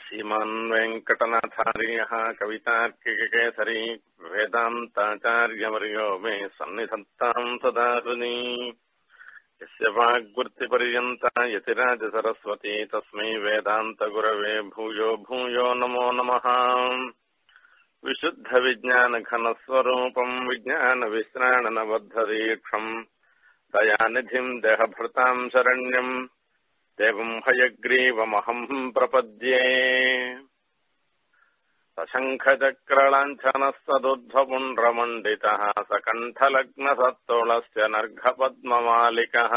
श्रीमान् वेङ्कटनाथार्यः कवितार्किककेसरी वेदान्ताचार्यवर्यो मे सन्निधत्ताम् सदा हृनि यस्य वाग्वृत्तिपर्यन्ता यतिराजसरस्वती तस्मै वेदान्तगुरवे भूयो भूयो नमो नमः विशुद्धविज्ञानघनस्वरूपम् विज्ञानविश्राणनबद्धदीक्षम् दयानिधिम् देहभृताम् शरण्यम् देवम् हयग्रीवमहम् प्रपद्ये सशङ्खचक्रलाञ्छनस्तदुध्वपुण्ड्रमण्डितः सकण्ठलग्नसत्तोळस्य नर्घपद्ममालिकः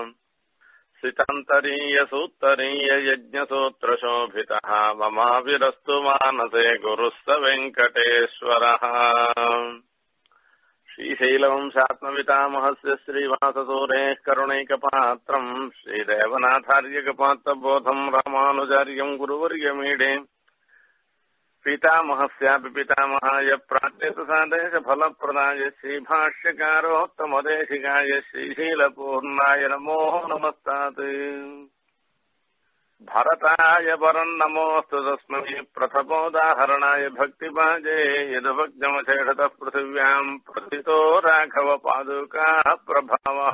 सितान्तरीयसूत्तरीययज्ञसूत्रशोभितः ममाविरस्तु मानसे गुरुः स वेङ्कटेश्वरः श्रीशैलवंशात्मवितामहस्य श्रीवाससूरेः करुणैकपात्रम् श्रीदेवनाथार्यकपात्रबोधम् रामानुजार्यम् गुरुवर्यमीडे पितामहस्यापि पितामहाय प्राचेतसादेशफलप्रदाय श्रीभाष्यकारोत्तमदेशिकाय श्रीशीलपूर्णाय नमो नमस्तात् भरताय परम् नमोऽस्तु तस्मै प्रथमोदाहरणाय भक्तिपाजे यदुभग्नमशेषतः पृथिव्याम् प्रथितो राघवपादुकाः प्रभावः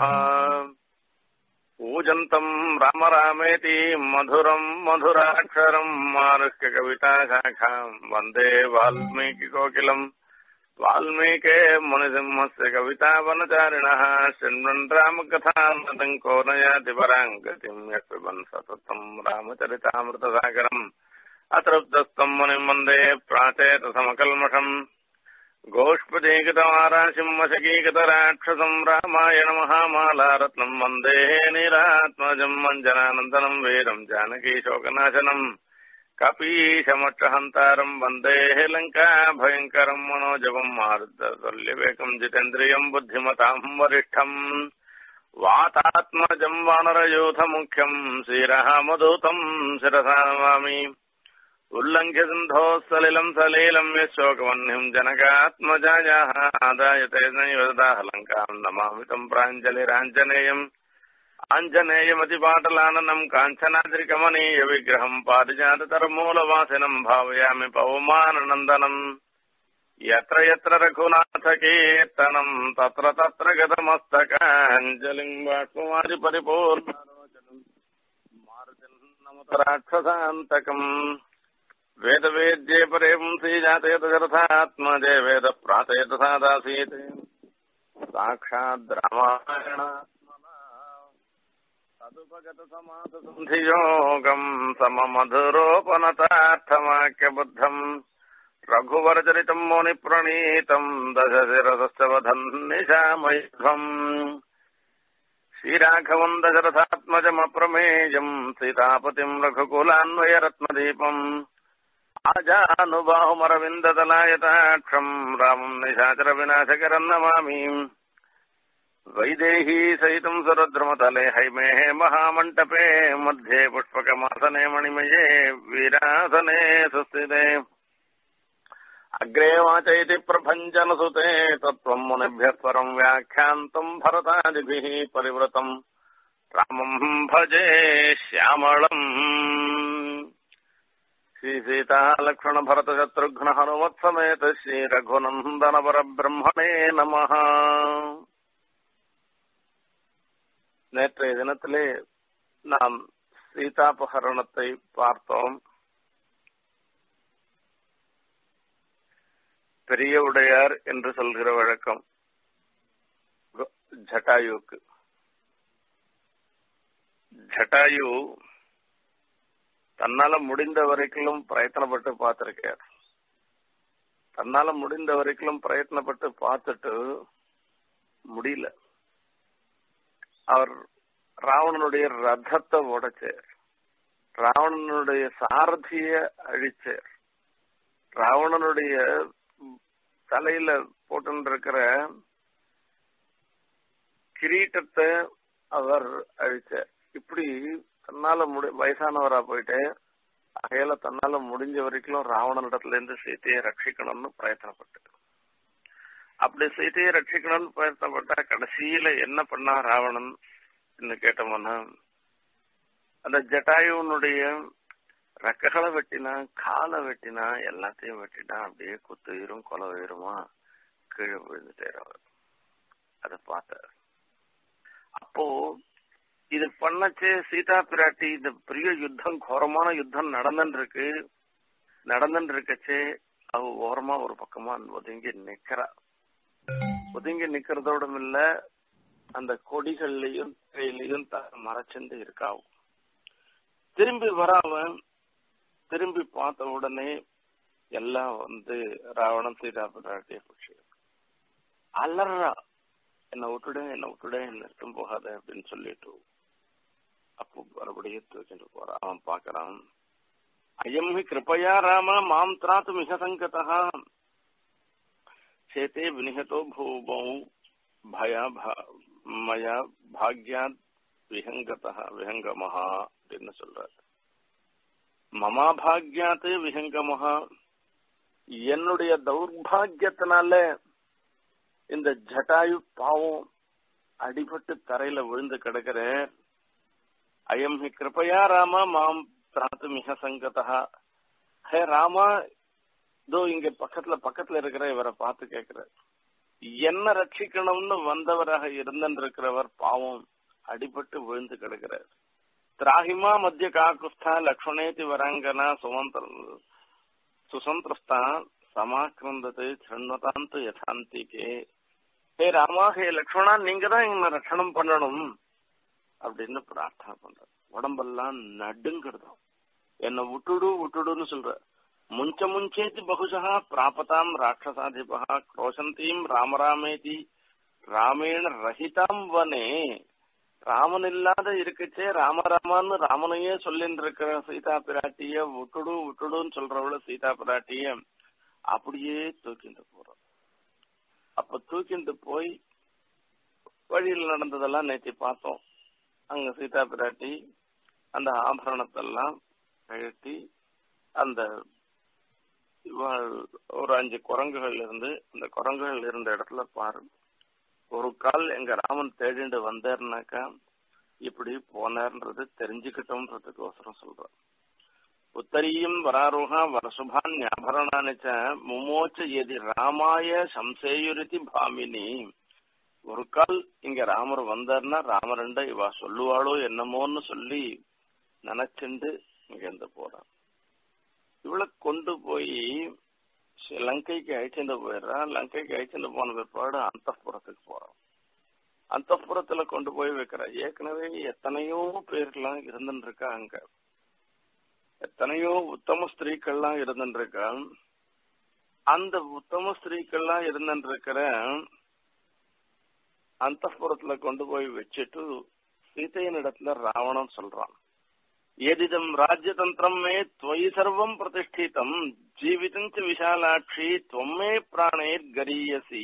पूजन्तम् राम रामेति मधुरम् मधुराक्षरम् मारुह्य कविताशाखाम् वन्दे वाल्मीकिकोकिलम् वाल्मीके मुनिसिंहस्य कवितावनचारिणः शृण्वन् रामकथामृतम् को नयाति पराम् गतिम् यत्पिबन् सततम् रामचरितामृतसागरम् अतृप्तस्तम् मुनिम् वन्दे प्राचेतसमकल्मषम् गोष्पदीकृतमाराशिम् वशकीकृतराक्षसम् रामायण महामालारत्नम् वन्दे नीरात्मजम् मञ्जनानन्दनम् वीरम् जानकीशोकनाशनम् कपीशमक्षहन्तारम् वन्दे लङ्का भयङ्करम् मनोजवम् मारुतुल्यवेकम् जितेन्द्रियम् बुद्धिमताम् वरिष्ठम् वातात्मजम् वानरयूथमुख्यम् शिरः शिरसा नमामि उल्लङ्घ्य सिन्धोः सलिलम् सलीलम् यशोकवह्निम् जनकात्मजायाः आदाय तेनैव दाहलङ्काम् नमामि तम् प्राञ्जलिराञ्जनेयम् आञ्जनेयमतिपाटलाननम् काञ्चनाद्रिकमनीय विग्रहम् पारिजाततरमूलवासिनम् भावयामि पवमाननन्दनम् यत्र यत्र रघुनाथकीर्तनम् तत्र तत्र गतमस्तकाञ्जलिम् बाष्पमादिपरिपूर्णरोचनम् मारुतिन्नमत राक्षसान्तकम् वेदवेद्ये परे पुंसी जातयतरथात्मजे वेदप्रातयतसादासीत् साक्षाद् तदुपगतसमाससन्धियोगम् सममधुरोपनतार्थमाख्यबुद्धम् रघुवरचरितम् मुनिप्रणीतम् दशशिरसश्च वधन्निशामयुध्वम् श्रीराघवम् दशरथात्मजमप्रमेयम् सीतापतिम् रघुकुलान्वयरत्नदीपम् आजानुबाहुमरविन्ददलायताक्षम् रामम् निशाचरविनाशकरम् नमामि वैदेही सहितम् सुरद्रुमतले हैमेः महामण्टपे मध्ये पुष्पकमासने मणिमये वीरासने सुस्थिते अग्रे वाचयति प्रभञ्जनसुते तत्त्वम् मुनिभ्यः परम् व्याख्यान्तम् भरतादिभिः परिवृतम् रामम् भजे श्यामळम् श्रीसीता लक्ष्मणभरतशत्रुघ्न हनुमत्समेत श्रीरघुनन्दनपरब्रह्मणे नमः நேற்றைய தினத்திலே நாம் சீதாபகரணத்தை பார்த்தோம் பெரிய உடையார் என்று சொல்கிற வழக்கம் ஜட்டாயுக்கு ஜட்டாயு தன்னால முடிந்த வரைக்கும் பிரயத்தனப்பட்டு பார்த்திருக்கார் தன்னால முடிந்த வரைக்கும் பிரயத்தனப்பட்டு பார்த்துட்டு முடியல அவர் ராவணனுடைய ரதத்தை உடைச்சார் ராவணனுடைய சாரதிய அழிச்சார் ராவணனுடைய தலையில போட்டுருக்கிற கிரீட்டத்தை அவர் அழிச்சார் இப்படி தன்னால முடி வயசானவரா போயிட்டு அகையில தன்னால முடிஞ்ச வரைக்கும் ராவணனிடத்துல இருந்து சீத்தையை ரட்சிக்கணும்னு பிரயத்தனப்பட்டு அப்படி சீதையை ரட்சிக்கணும்னு பிரயத்தனப்பட்டா கடைசியில என்ன பண்ணா ராவணன் கேட்டோம்னா அந்த ஜட்டாயுனுடைய ரெக்கைகளை வெட்டினா காலை வெட்டினா எல்லாத்தையும் வெட்டினா அப்படியே குத்து உயிரும் கொலை உயிருமா கீழே விழுந்துட்டார் அவர் அதை பார்த்தார் அப்போ இது பண்ணச்சே சீதா பிராட்டி இந்த பெரிய யுத்தம் கோரமான யுத்தம் நடந்துட்டு இருக்கு நடந்துட்டு இருக்கச்சே அவ ஓரமா ஒரு பக்கமா ஒதுங்கி நிக்கிறா ஒதுங்கி நிக்கிறதோட இல்ல அந்த கொடிகள்லயும் திரையிலையும் மறைச்சிருந்து இருக்காவும் திரும்பி வராம திரும்பி பார்த்த உடனே எல்லாம் வந்து ராவணன் சீதா பிராட்டிய பிடிச்சி அலறா என்னை விட்டுட என்னை விட்டுட என்ன எடுத்தும் போகாத அப்படின்னு சொல்லிட்டு அப்போ மறுபடியும் தூக்கிட்டு போறான் அவன் பாக்குறான் அயம் ஹி கிருப்பயா ராம மாம் திராத்து மிக சங்கதா சேத்தே வினிகதோ பூமௌ பயா மயா பாக்யாத் விஹங்கதா விஹங்கமஹா அப்படின்னு சொல்றாரு மமா பாக்யாத்து விஹங்கமஹா என்னுடைய தௌர்பாகியத்தினால இந்த ஜட்டாயு பாவம் அடிபட்டு தரையில விழுந்து கிடக்கிற அயம் ஹி கிருப்பையா ராம மாம் திராத்து மிக சங்கதா ஹே ராமா இதோ இங்க பக்கத்துல பக்கத்துல இருக்கிற இவரை பார்த்து கேக்குற என்ன ரட்சிக்கணும்னு வந்தவராக இருந்திருக்கிறவர் பாவம் அடிபட்டு விழுந்து கிடக்கிறார் திராகிமா மத்திய காக்குஸ்தா லக்ஷ்மணேதி வராங்கனா சுமந்திர சுசந்திரஸ்தா சமாக்கிரந்தது சண்மதாந்து யதாந்திகே ஹே ராமா ஹே லக்ஷ்மணா நீங்க தான் என்ன ரட்சணம் பண்ணணும் அப்படின்னு பிரார்த்தனை பண்ற உடம்பெல்லாம் நடுங்கிறதும் என்ன விட்டுடு விட்டுடுன்னு சொல்ற முஞ்ச முஞ்சேதி பகுஷா பிராபதாம் ராட்சசாதிபா க்ரோஷந்தீம் ராமராமேதி ராமேண ரஹிதாம் வனே ராமன் இல்லாத இருக்குச்சே ராமராமான்னு ராமனையே சொல்லின்னு இருக்கிற சீதா பிராட்டிய விட்டுடு விட்டுடுன்னு சொல்றவள சீதா பிராட்டிய அப்படியே தூக்கிட்டு போறோம் அப்ப தூக்கிட்டு போய் வழியில் நடந்ததெல்லாம் நேற்று பார்த்தோம் அங்க சீதா பிராட்டி அந்த ஆபரணத்தெல்லாம் கழட்டி அந்த ஒரு அஞ்சு குரங்குகள் இருந்து அந்த குரங்குகள் இருந்த இடத்துல பாரு ஒரு கால் எங்க ராமன் தேடிண்டு வந்தாருனாக்கா இப்படி போனார்ன்றது தெரிஞ்சுக்கிட்டோம்ன்றதுக்கோசரம் சொல்றேன் உத்தரியும் வராரோகா வரசுபான் ஞாபரணானிச்ச முமோச்ச எதி ராமாய சம்சேயுரிதி பாமினி ஒரு கால் இங்க ராமர் வந்தார்னா ராமரண்ட இவா சொல்லுவாளோ என்னமோன்னு சொல்லி நினைச்சுண்டு இங்கிருந்து போறான் இவளை கொண்டு போய் லங்கைக்கு அழைச்சிட்டு போயிடுறான் லங்கைக்கு அழைச்சிட்டு போன பிற்பாடு அந்தப்புறத்துக்கு போறான் அந்தப்புறத்துல கொண்டு போய் வைக்கிற ஏற்கனவே எத்தனையோ பேர்லாம் இருந்துட்டு இருக்கா அங்க எத்தனையோ உத்தம ஸ்திரீக்கள்லாம் இருந்துட்டு இருக்கா அந்த உத்தம ஸ்திரீக்கள்லாம் இருந்துட்டு இருக்கிற அந்தப்புறத்துல கொண்டு போய் வச்சுட்டு சீதையின் இடத்துல ராவணன் சொல்றான் எதிதம் ராஜ்யதந்திரம் மே துவயி சர்வம் பிரதிஷ்டிதம் ஜீவிதம் விஷாலாட்சி தொம்மே பிராணேர் கரியசி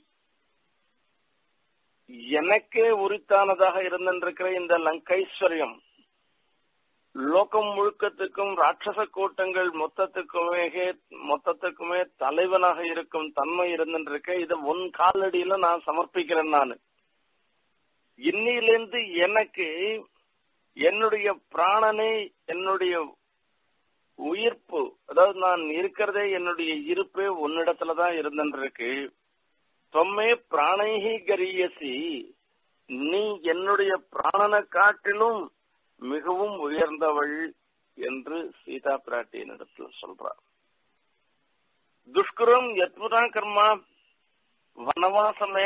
எனக்கே உரித்தானதாக இருந்திருக்கிற இந்த லங்கைஸ்வரியம் லோகம் முழுக்கத்துக்கும் ராட்சச கூட்டங்கள் மொத்தத்துக்குமே மொத்தத்துக்குமே தலைவனாக இருக்கும் தன்மை இருந்திருக்க இதை உன் காலடியில நான் சமர்ப்பிக்கிறேன் நான் இன்னிலிருந்து எனக்கு என்னுடைய பிராணனே என்னுடைய உயிர்ப்பு அதாவது நான் இருக்கிறதே என்னுடைய இருப்பே உன்னிடத்துலதான் இருந்திருக்கு தொம்மே பிராணைகி கரியசி நீ என்னுடைய பிராணனை காட்டிலும் மிகவும் உயர்ந்தவள் என்று சீதா பிராட்டியின் இடத்துல சொல்றார் துஷ்கரம் எத்முதா கர்மா வனவாசமே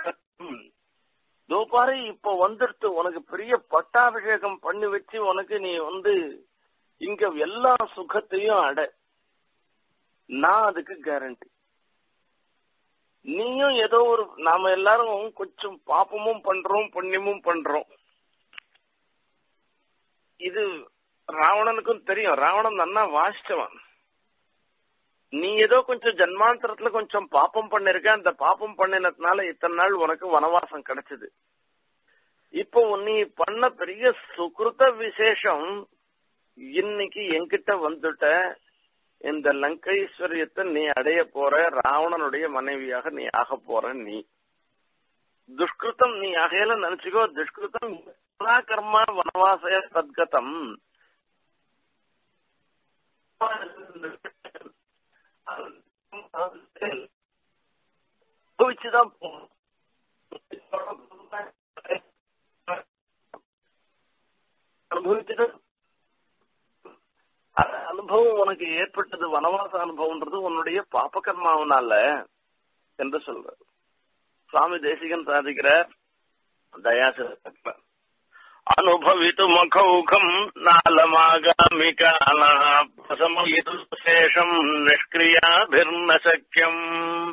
தோபாரி இப்ப வந்துடுத்து உனக்கு பெரிய பட்டாபிஷேகம் பண்ணி வச்சு உனக்கு நீ வந்து இங்க எல்லா சுகத்தையும் அட நான் அதுக்கு கேரண்டி நீயும் ஏதோ ஒரு நாம எல்லாரும் கொஞ்சம் பாப்பமும் பண்றோம் புண்ணியமும் பண்றோம் இது ராவணனுக்கும் தெரியும் ராவணன் நன்னா வாசிச்சவன் நீ ஏதோ கொஞ்சம் ஜன்மாந்தரத்துல கொஞ்சம் பாப்பம் பண்ணிருக்க அந்த பாப்பம் பண்ணினதுனால இத்தனை நாள் உனக்கு வனவாசம் கிடைச்சது இப்போ நீ பண்ண பெரிய சுகிருத விசேஷம் இன்னைக்கு என்கிட்ட வந்துட்ட இந்த லங்கைஸ்வரியத்தை நீ அடைய போற ராவணனுடைய மனைவியாக நீ ஆக போற நீ துஷ்கிருத்தம் நீ அகையில நினைச்சுக்கோ துஷ்கிருத்தம் கர்மா வனவாசய சத்கதம் அனுபவிச்சுதான் போகணும் அனுபவிச்சுட்டு அந்த அனுபவம் உனக்கு ஏற்பட்டது வனவாச அனுபவம்ன்றது உன்னுடைய பாப்பகர்மாவனால என்று சொல்ற சுவாமி தேசிகன் சாதிக்கிற தயாசிர அனுபவித்து மகௌகம் நாலமாகாமி காலா பிரசமயிது சேஷம் நிஷ்கிரியாபிர்ன சக்கியம்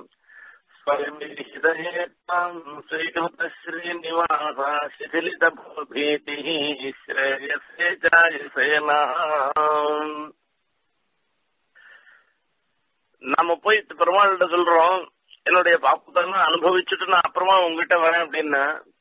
ஸ்ரீகிருத ஸ்ரீனிவாச சிதிலித பீதி ஸ்ரேயசே ஜாயசேனா நாம போய் பெருமாள்கிட்ட சொல்றோம் என்னுடைய பாப்பத்தெல்லாம் அனுபவிச்சுட்டு நான் அப்புறமா உங்ககிட்ட வரேன் அப்படின்னா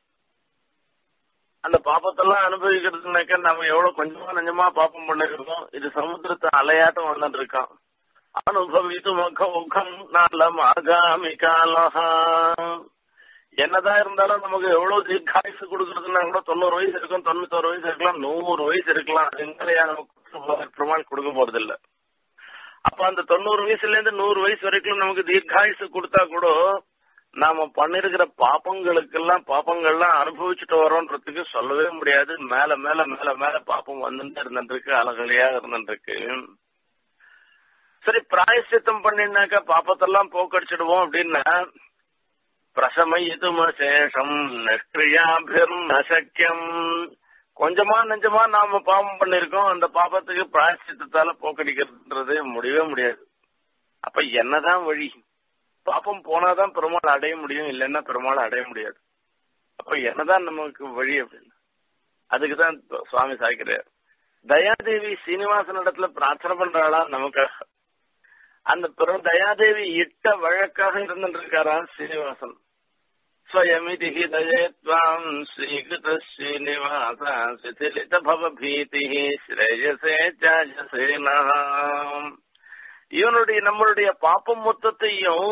அந்த பாப்பத்தெல்லாம் அனுபவிக்கிறதுனாக்க நம்ம எவ்வளவு கொஞ்சமா நஞ்சமா பாப்பம் பண்ணிருக்கோம் இது சமுத்திரத்தை அலையாட்டம் வந்துட்டு இருக்கோம் அனுபவித்து முகம் நல்லம் ஆகாமி காலஹா என்னதான் இருந்தாலும் நமக்கு எவ்வளவு தீர்க்காயுசு கொடுக்கறதுன்னா கூட தொண்ணூறு வயசு இருக்கும் தொண்ணூத்தோரு வயசு இருக்கலாம் நூறு வயசு இருக்கலாம் எங்களையா நமக்கு பெருமாள் கொடுக்க போறது இல்ல அப்ப அந்த தொண்ணூறு வயசுல இருந்து நூறு வயசு வரைக்கும் நமக்கு தீர்க்காயுசு கொடுத்தா கூட நாம பண்ணிருக்கிற பாப்பங்களுக்கெல்லாம் பாப்பங்கள்லாம் அனுபவிச்சுட்டு வரோன்றதுக்கு சொல்லவே முடியாது மேல மேல மேல மேல பாப்பம் வந்துட்டு இருந்துருக்கு அழகலையா இருந்துருக்கு சரி பிராயசித்தம் பண்ணினாக்கா பாப்பத்தெல்லாம் போக்கடிச்சிடுவோம் அப்படின்னா பிரசம இதுமசேஷம் நிஷ்கிரியாபிர் நசக்கியம் கொஞ்சமா நெஞ்சமா நாம பாவம் பண்ணிருக்கோம் அந்த பாப்பத்துக்கு பிராயசித்தத்தால போக்கடிக்கிறதுன்றது முடியவே முடியாது அப்ப என்னதான் வழி பாப்பம் போனாதான் பெருமாள் அடைய முடியும் இல்லைன்னா பெருமாள் அடைய முடியாது அப்ப என்னதான் நமக்கு வழி அப்படின்னு அதுக்குதான் சுவாமி சாய்க்கிறார் தயாதேவி சீனிவாசன் இடத்துல பிரார்த்தனை பண்றாளா நமக்காக அந்த பெரும் தயாதேவி இட்ட வழக்காக இருந்துட்டு இருக்காரா சீனிவாசன் ஸ்வயமிதி தயத்வாம் ஸ்ரீகிருத ஸ்ரீனிவாச சிதிலித பவபீதி ஸ்ரேயசே ஜாயசேனா இவனுடைய நம்மளுடைய பாப்பம் மொத்தத்தையும்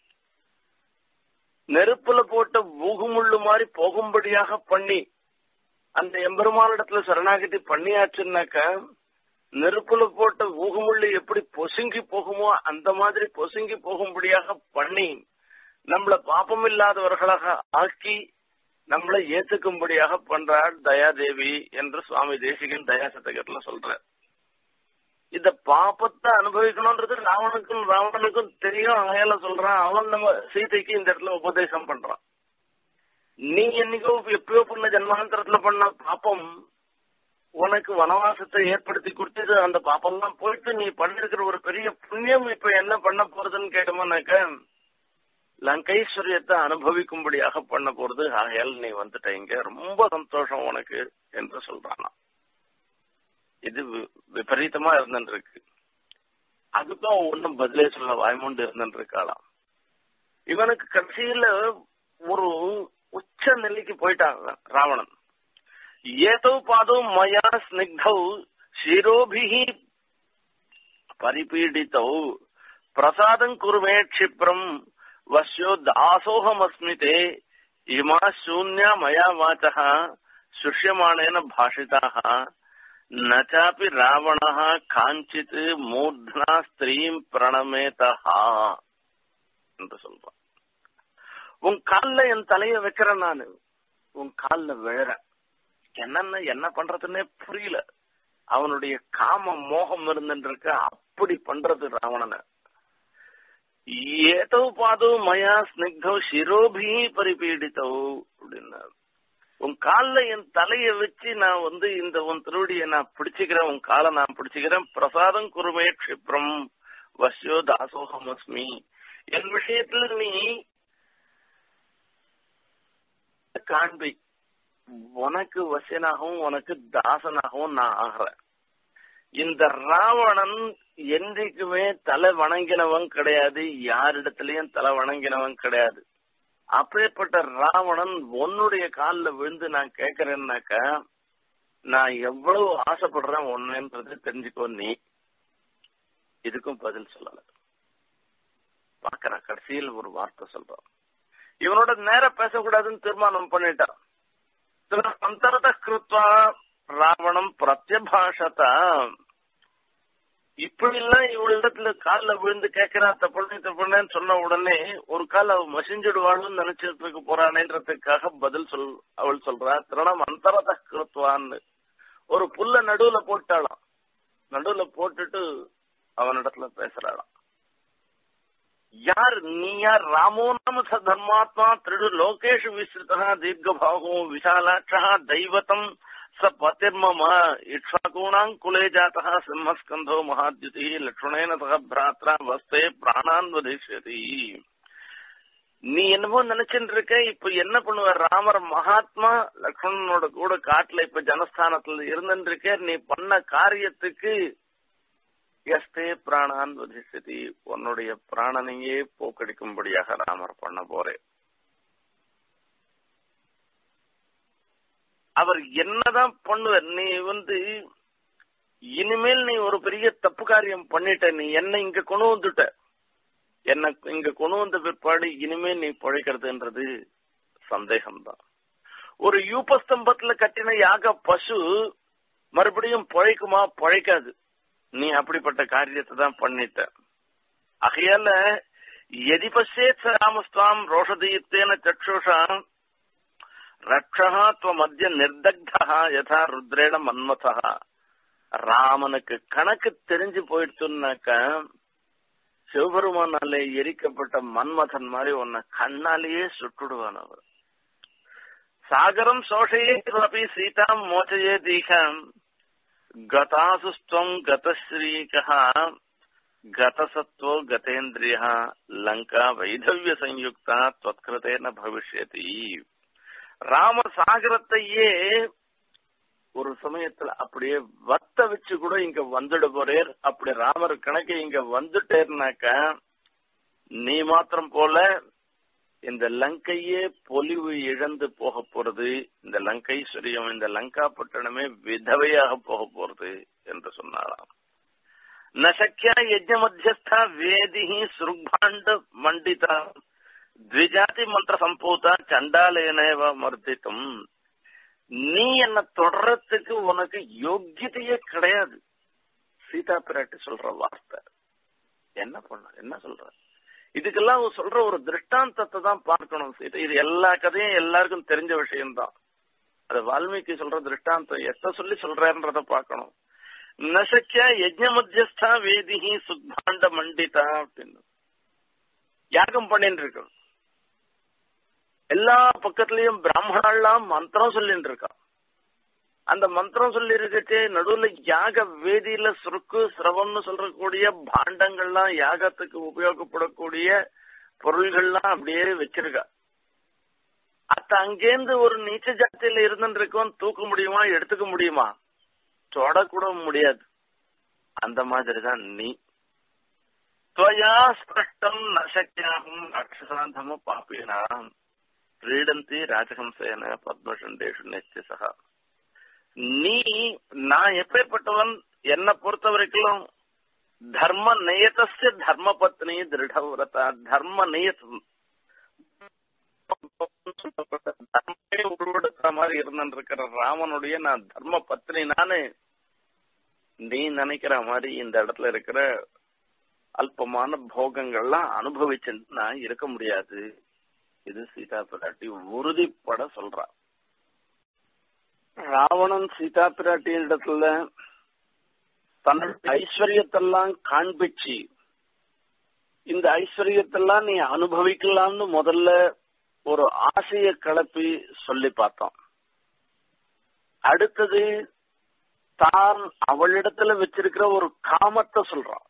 நெருப்புல போட்ட ஊகுமுள்ளு மாதிரி போகும்படியாக பண்ணி அந்த எம்பெருமானிடத்துல சரணாகதி பண்ணியாச்சுன்னாக்க நெருப்புல போட்ட ஊகுமுள்ளு எப்படி பொசுங்கி போகுமோ அந்த மாதிரி பொசுங்கி போகும்படியாக பண்ணி நம்மள பாப்பம் இல்லாதவர்களாக ஆக்கி நம்மளை ஏத்துக்கும்படியாக பண்றாள் தயாதேவி என்று சுவாமி தேசிகன் தயாசதகர்ல சொல்றார் இந்த பாப்பத்தை அனுபவிக்கணும்ன்றது ராவனுக்கும் ராவணனுக்கும் தெரியும் அகையில சொல்றான் அவன் நம்ம சீதைக்கு இந்த இடத்துல உபதேசம் பண்றான் நீ என்னைக்கோ எப்பயோ பண்ண ஜன்மாந்தரத்துல பண்ண பாப்பம் உனக்கு வனவாசத்தை ஏற்படுத்தி கொடுத்தது அந்த பாப்பம்லாம் போயிட்டு நீ பண்ணிருக்கிற ஒரு பெரிய புண்ணியம் இப்ப என்ன பண்ண போறதுன்னு கேட்டோம்னாக்க லங்கைஸ்வரியத்தை அனுபவிக்கும்படியாக பண்ண போறது ஆகையால் நீ வந்துட்ட இங்க ரொம்ப சந்தோஷம் உனக்கு என்று சொல்றானா இது விபரீதமா இருந்துருக்கு அதுக்கும் ஒன்னும் பதிலே சொல்ல வாய்மூண்டு இருந்துட்டு இருக்காளாம் இவனுக்கு கடைசியில ஒரு உச்ச நிலைக்கு போயிட்டாங்க ராவணன் ஏதோ பாதோ மயா ஸ்னிக்தௌ ஷிரோபிஹி பரிபீடித்தௌ பிரசாதம் குருமே க்ஷிப்ரம் வஸ்யோ தாசோகமஸ்மிதே இமா சூன்யா மயா வாச்சः சுஷ்யமானேன பாஷிதாः न चापि रावणः காஞ்சித் மூர்தனா ஸ்திரீம் பிரணமேதா என்று சொல்றான் உன் கால்ல என் தலைய வைக்கிறேன் நானு உன் கால்ல விழறேன் என்னன்னு என்ன பண்றதுன்னே புரியல அவனுடைய காம மோகம் இருந்துருக்கு அப்படி பண்றது ராவணனை ஏதோ பாதோ மயா ஸ்னிக்தோ சிரோபி பரிபீடித்தோ அப்படின்னா உன் கால்ல என் தலைய வச்சு நான் வந்து இந்த உன் திருவடியை நான் பிடிச்சுக்கிறேன் உன் காலை நான் பிடிச்சுக்கிறேன் பிரசாதம் குருமே க்ஷிப்ரம் வசியோ தாசோகம் அஸ்மி என் விஷயத்துல நீ காண்பி உனக்கு வசியனாகவும் உனக்கு தாசனாகவும் நான் ஆகிறேன் இந்த ராவணன் என்றைக்குமே தலை வணங்கினவன் கிடையாது யாரிடத்திலயும் தலை வணங்கினவன் கிடையாது அப்பேற்பட்ட ராவணன் உன்னுடைய காலில் விழுந்து நான் கேட்கறேன்னாக்கா நான் எவ்வளவு ஆசைப்படுறேன் ஒன்னுன்றது தெரிஞ்சுக்கோ நீ இதுக்கும் பதில் சொல்லல பாக்குற கடைசியில் ஒரு வார்த்தை சொல்றான் இவனோட நேர பேசக்கூடாதுன்னு தீர்மானம் பண்ணிட்டான் அந்தரத கிருத்வா ராவணம் பிரத்யபாஷத இப்படி எல்லாம் இவளிடத்துல கால்ல விழுந்து கேட்கிறா தப்புன்னு தப்புன்னு சொன்ன உடனே ஒரு கால் அவ மசிஞ்சிடுவாள்னு நினைச்சதுக்கு போறானேன்றதுக்காக பதில் சொல் அவள் சொல்றா திரணம் அந்தரத கிருத்துவான்னு ஒரு புல்ல நடுவுல போட்டாளாம் நடுவுல போட்டுட்டு அவனிடத்துல பேசுறாளாம் யார் நீ யார் ராமோ நாம ச தர்மாத்மா திருடு லோகேஷு விஸ்ருதா தீர்க்கபாகோ விஷாலாட்சா தைவதம் ச பதிர்மம இக்ஷாகூணாங் குலே ஜாத்தா சிம்மஸ்கந்தோ மகாத்யுதி லக்ஷ்மணேன சக பிராத்ரா வஸ்தே பிராணான் வதிஷ்யதி நீ என்னமோ நினைச்சுட்டு இருக்க இப்ப என்ன பண்ணுவ ராமர் மகாத்மா லக்ஷ்மணனோட கூட காட்டுல இப்ப ஜனஸ்தானத்துல இருந்துட்டு இருக்க நீ பண்ண காரியத்துக்கு எஸ்தே பிராணான் வதிஷ்யதி உன்னுடைய பிராணனையே போக்கடிக்கும்படியாக ராமர் பண்ண போறேன் அவர் என்னதான் பண்ணுவார் நீ வந்து இனிமேல் நீ ஒரு பெரிய தப்பு காரியம் பண்ணிட்ட நீ என்ன இங்க கொண்டு வந்துட்ட என்ன இங்க கொண்டு வந்த பிற்பாடு இனிமேல் நீ பழைக்கிறதுன்றது சந்தேகம்தான் ஒரு யூபஸ்தம்பத்துல கட்டின யாக பசு மறுபடியும் பழைக்குமா பழைக்காது நீ அப்படிப்பட்ட காரியத்தை தான் பண்ணிட்ட ஆகையால எதி பசேத் ராமஸ்துவாம் ரோஷதீப்தேன சக்ஷுஷா ரக்ஷா மத்திய நிர்தக்தா யதா ருத்ரேண மன்மதா ராமனுக்கு கணக்கு தெரிஞ்சு போயிடுச்சுன்னாக்க சிவபெருமானாலே எரிக்கப்பட்ட மன்மதன் மாதிரி உன்னை கண்ணாலேயே சுட்டுடுவான் அவர் சாகரம் சோஷையே அப்படி சீதாம் மோச்சையே தீகம் கதாசுஸ்துவம் கதஸ்ரீகா கதசத்வோ கதேந்திரிய லங்கா வைதவிய சயுக்தா தொத்கிருத்தேன பவிஷ்யதி ராம சாகரத்தையே ஒரு சமயத்துல அப்படியே வத்த வச்சு கூட இங்க வந்துட போறேர் அப்படி ராமர் கணக்கு இங்க வந்துட்டேர்னாக்க நீ மாத்திரம் போல இந்த லங்கையே பொலிவு இழந்து போக போறது இந்த லங்கைஸ்வரியம் இந்த லங்கா பட்டணமே விதவையாக போக போறது என்று சொன்னாராம் நசக்கியா யஜ்ஞ மத்தியஸ்தா வேதி சுருக்பாண்ட மண்டிதா த்விஜாதி மந்திர சம்பூதா சண்டாலேனேவ மர்த்திட்டும் நீ என்ன தொடரத்துக்கு உனக்கு யோக்கியதையே கிடையாது சீதா பிராட்டி சொல்ற வார்த்தை என்ன பண்ண என்ன சொல்ற இதுக்கெல்லாம் சொல்ற ஒரு திருஷ்டாந்தத்தை தான் பார்க்கணும் சீதா இது எல்லா கதையும் எல்லாருக்கும் தெரிஞ்ச விஷயம்தான் அது வால்மீகி சொல்ற திருஷ்டாந்தம் எத்த சொல்லி சொல்றன்றத பார்க்கணும் நசக்கியா யஜ்ஞ மத்தியஸ்தா வேதிஹி சுத்தாண்ட மண்டிதா அப்படின்னு யாகம் பண்ணிட்டு இருக்கு எல்லா பக்கத்துலயும் பிராமணாலாம் மந்திரம் சொல்லிட்டு இருக்கா அந்த மந்திரம் சொல்லி இருக்கச்சே நடுவுல யாக வேதியில சுருக்கு சிரவம்னு சொல்றக்கூடிய பாண்டங்கள்லாம் யாகத்துக்கு உபயோகப்படக்கூடிய பொருள்கள்லாம் அப்படியே வச்சிருக்கா அத்த அங்கேருந்து ஒரு நீச்ச ஜாத்தியில இருந்துருக்கவன் தூக்க முடியுமா எடுத்துக்க முடியுமா தொடக்கூட முடியாது அந்த மாதிரிதான் நீ துவயா ஸ்பஷ்டம் நசக்கியாகும் ராட்சசாந்தம பாப்பினாம் கிரீடந்தி ராஜஹம்சேன பத்மசண்டேஷு நெச்சசகா நீ நான் எப்பேற்பட்டவன் என்னை பொறுத்த வரைக்கும் தர்ம நியதஸ்ய தர்ம பத்னி திருடவிரதா தர்ம நியதம் தர்மே உருவெடுக்கிற மாதிரி இருந்திருக்கிற ராமனுடைய நான் தர்ம பத்னி நானு நீ நினைக்கிற மாதிரி இந்த இடத்துல இருக்கிற அல்பமான போகங்கள்லாம் அனுபவிச்சு நான் இருக்க முடியாது இது சீதா பிராட்டி உறுதிப்பட சொல்றா ராவணன் சீதா பிராட்டி இடத்துல தன்னுடைய ஐஸ்வர்யத்தெல்லாம் காண்பிச்சு இந்த ஐஸ்வர்யத்தெல்லாம் நீ அனுபவிக்கலாம்னு முதல்ல ஒரு ஆசைய கிளப்பி சொல்லி பார்த்தோம் அடுத்தது தான் அவளிடத்துல வச்சிருக்கிற ஒரு காமத்தை சொல்றான்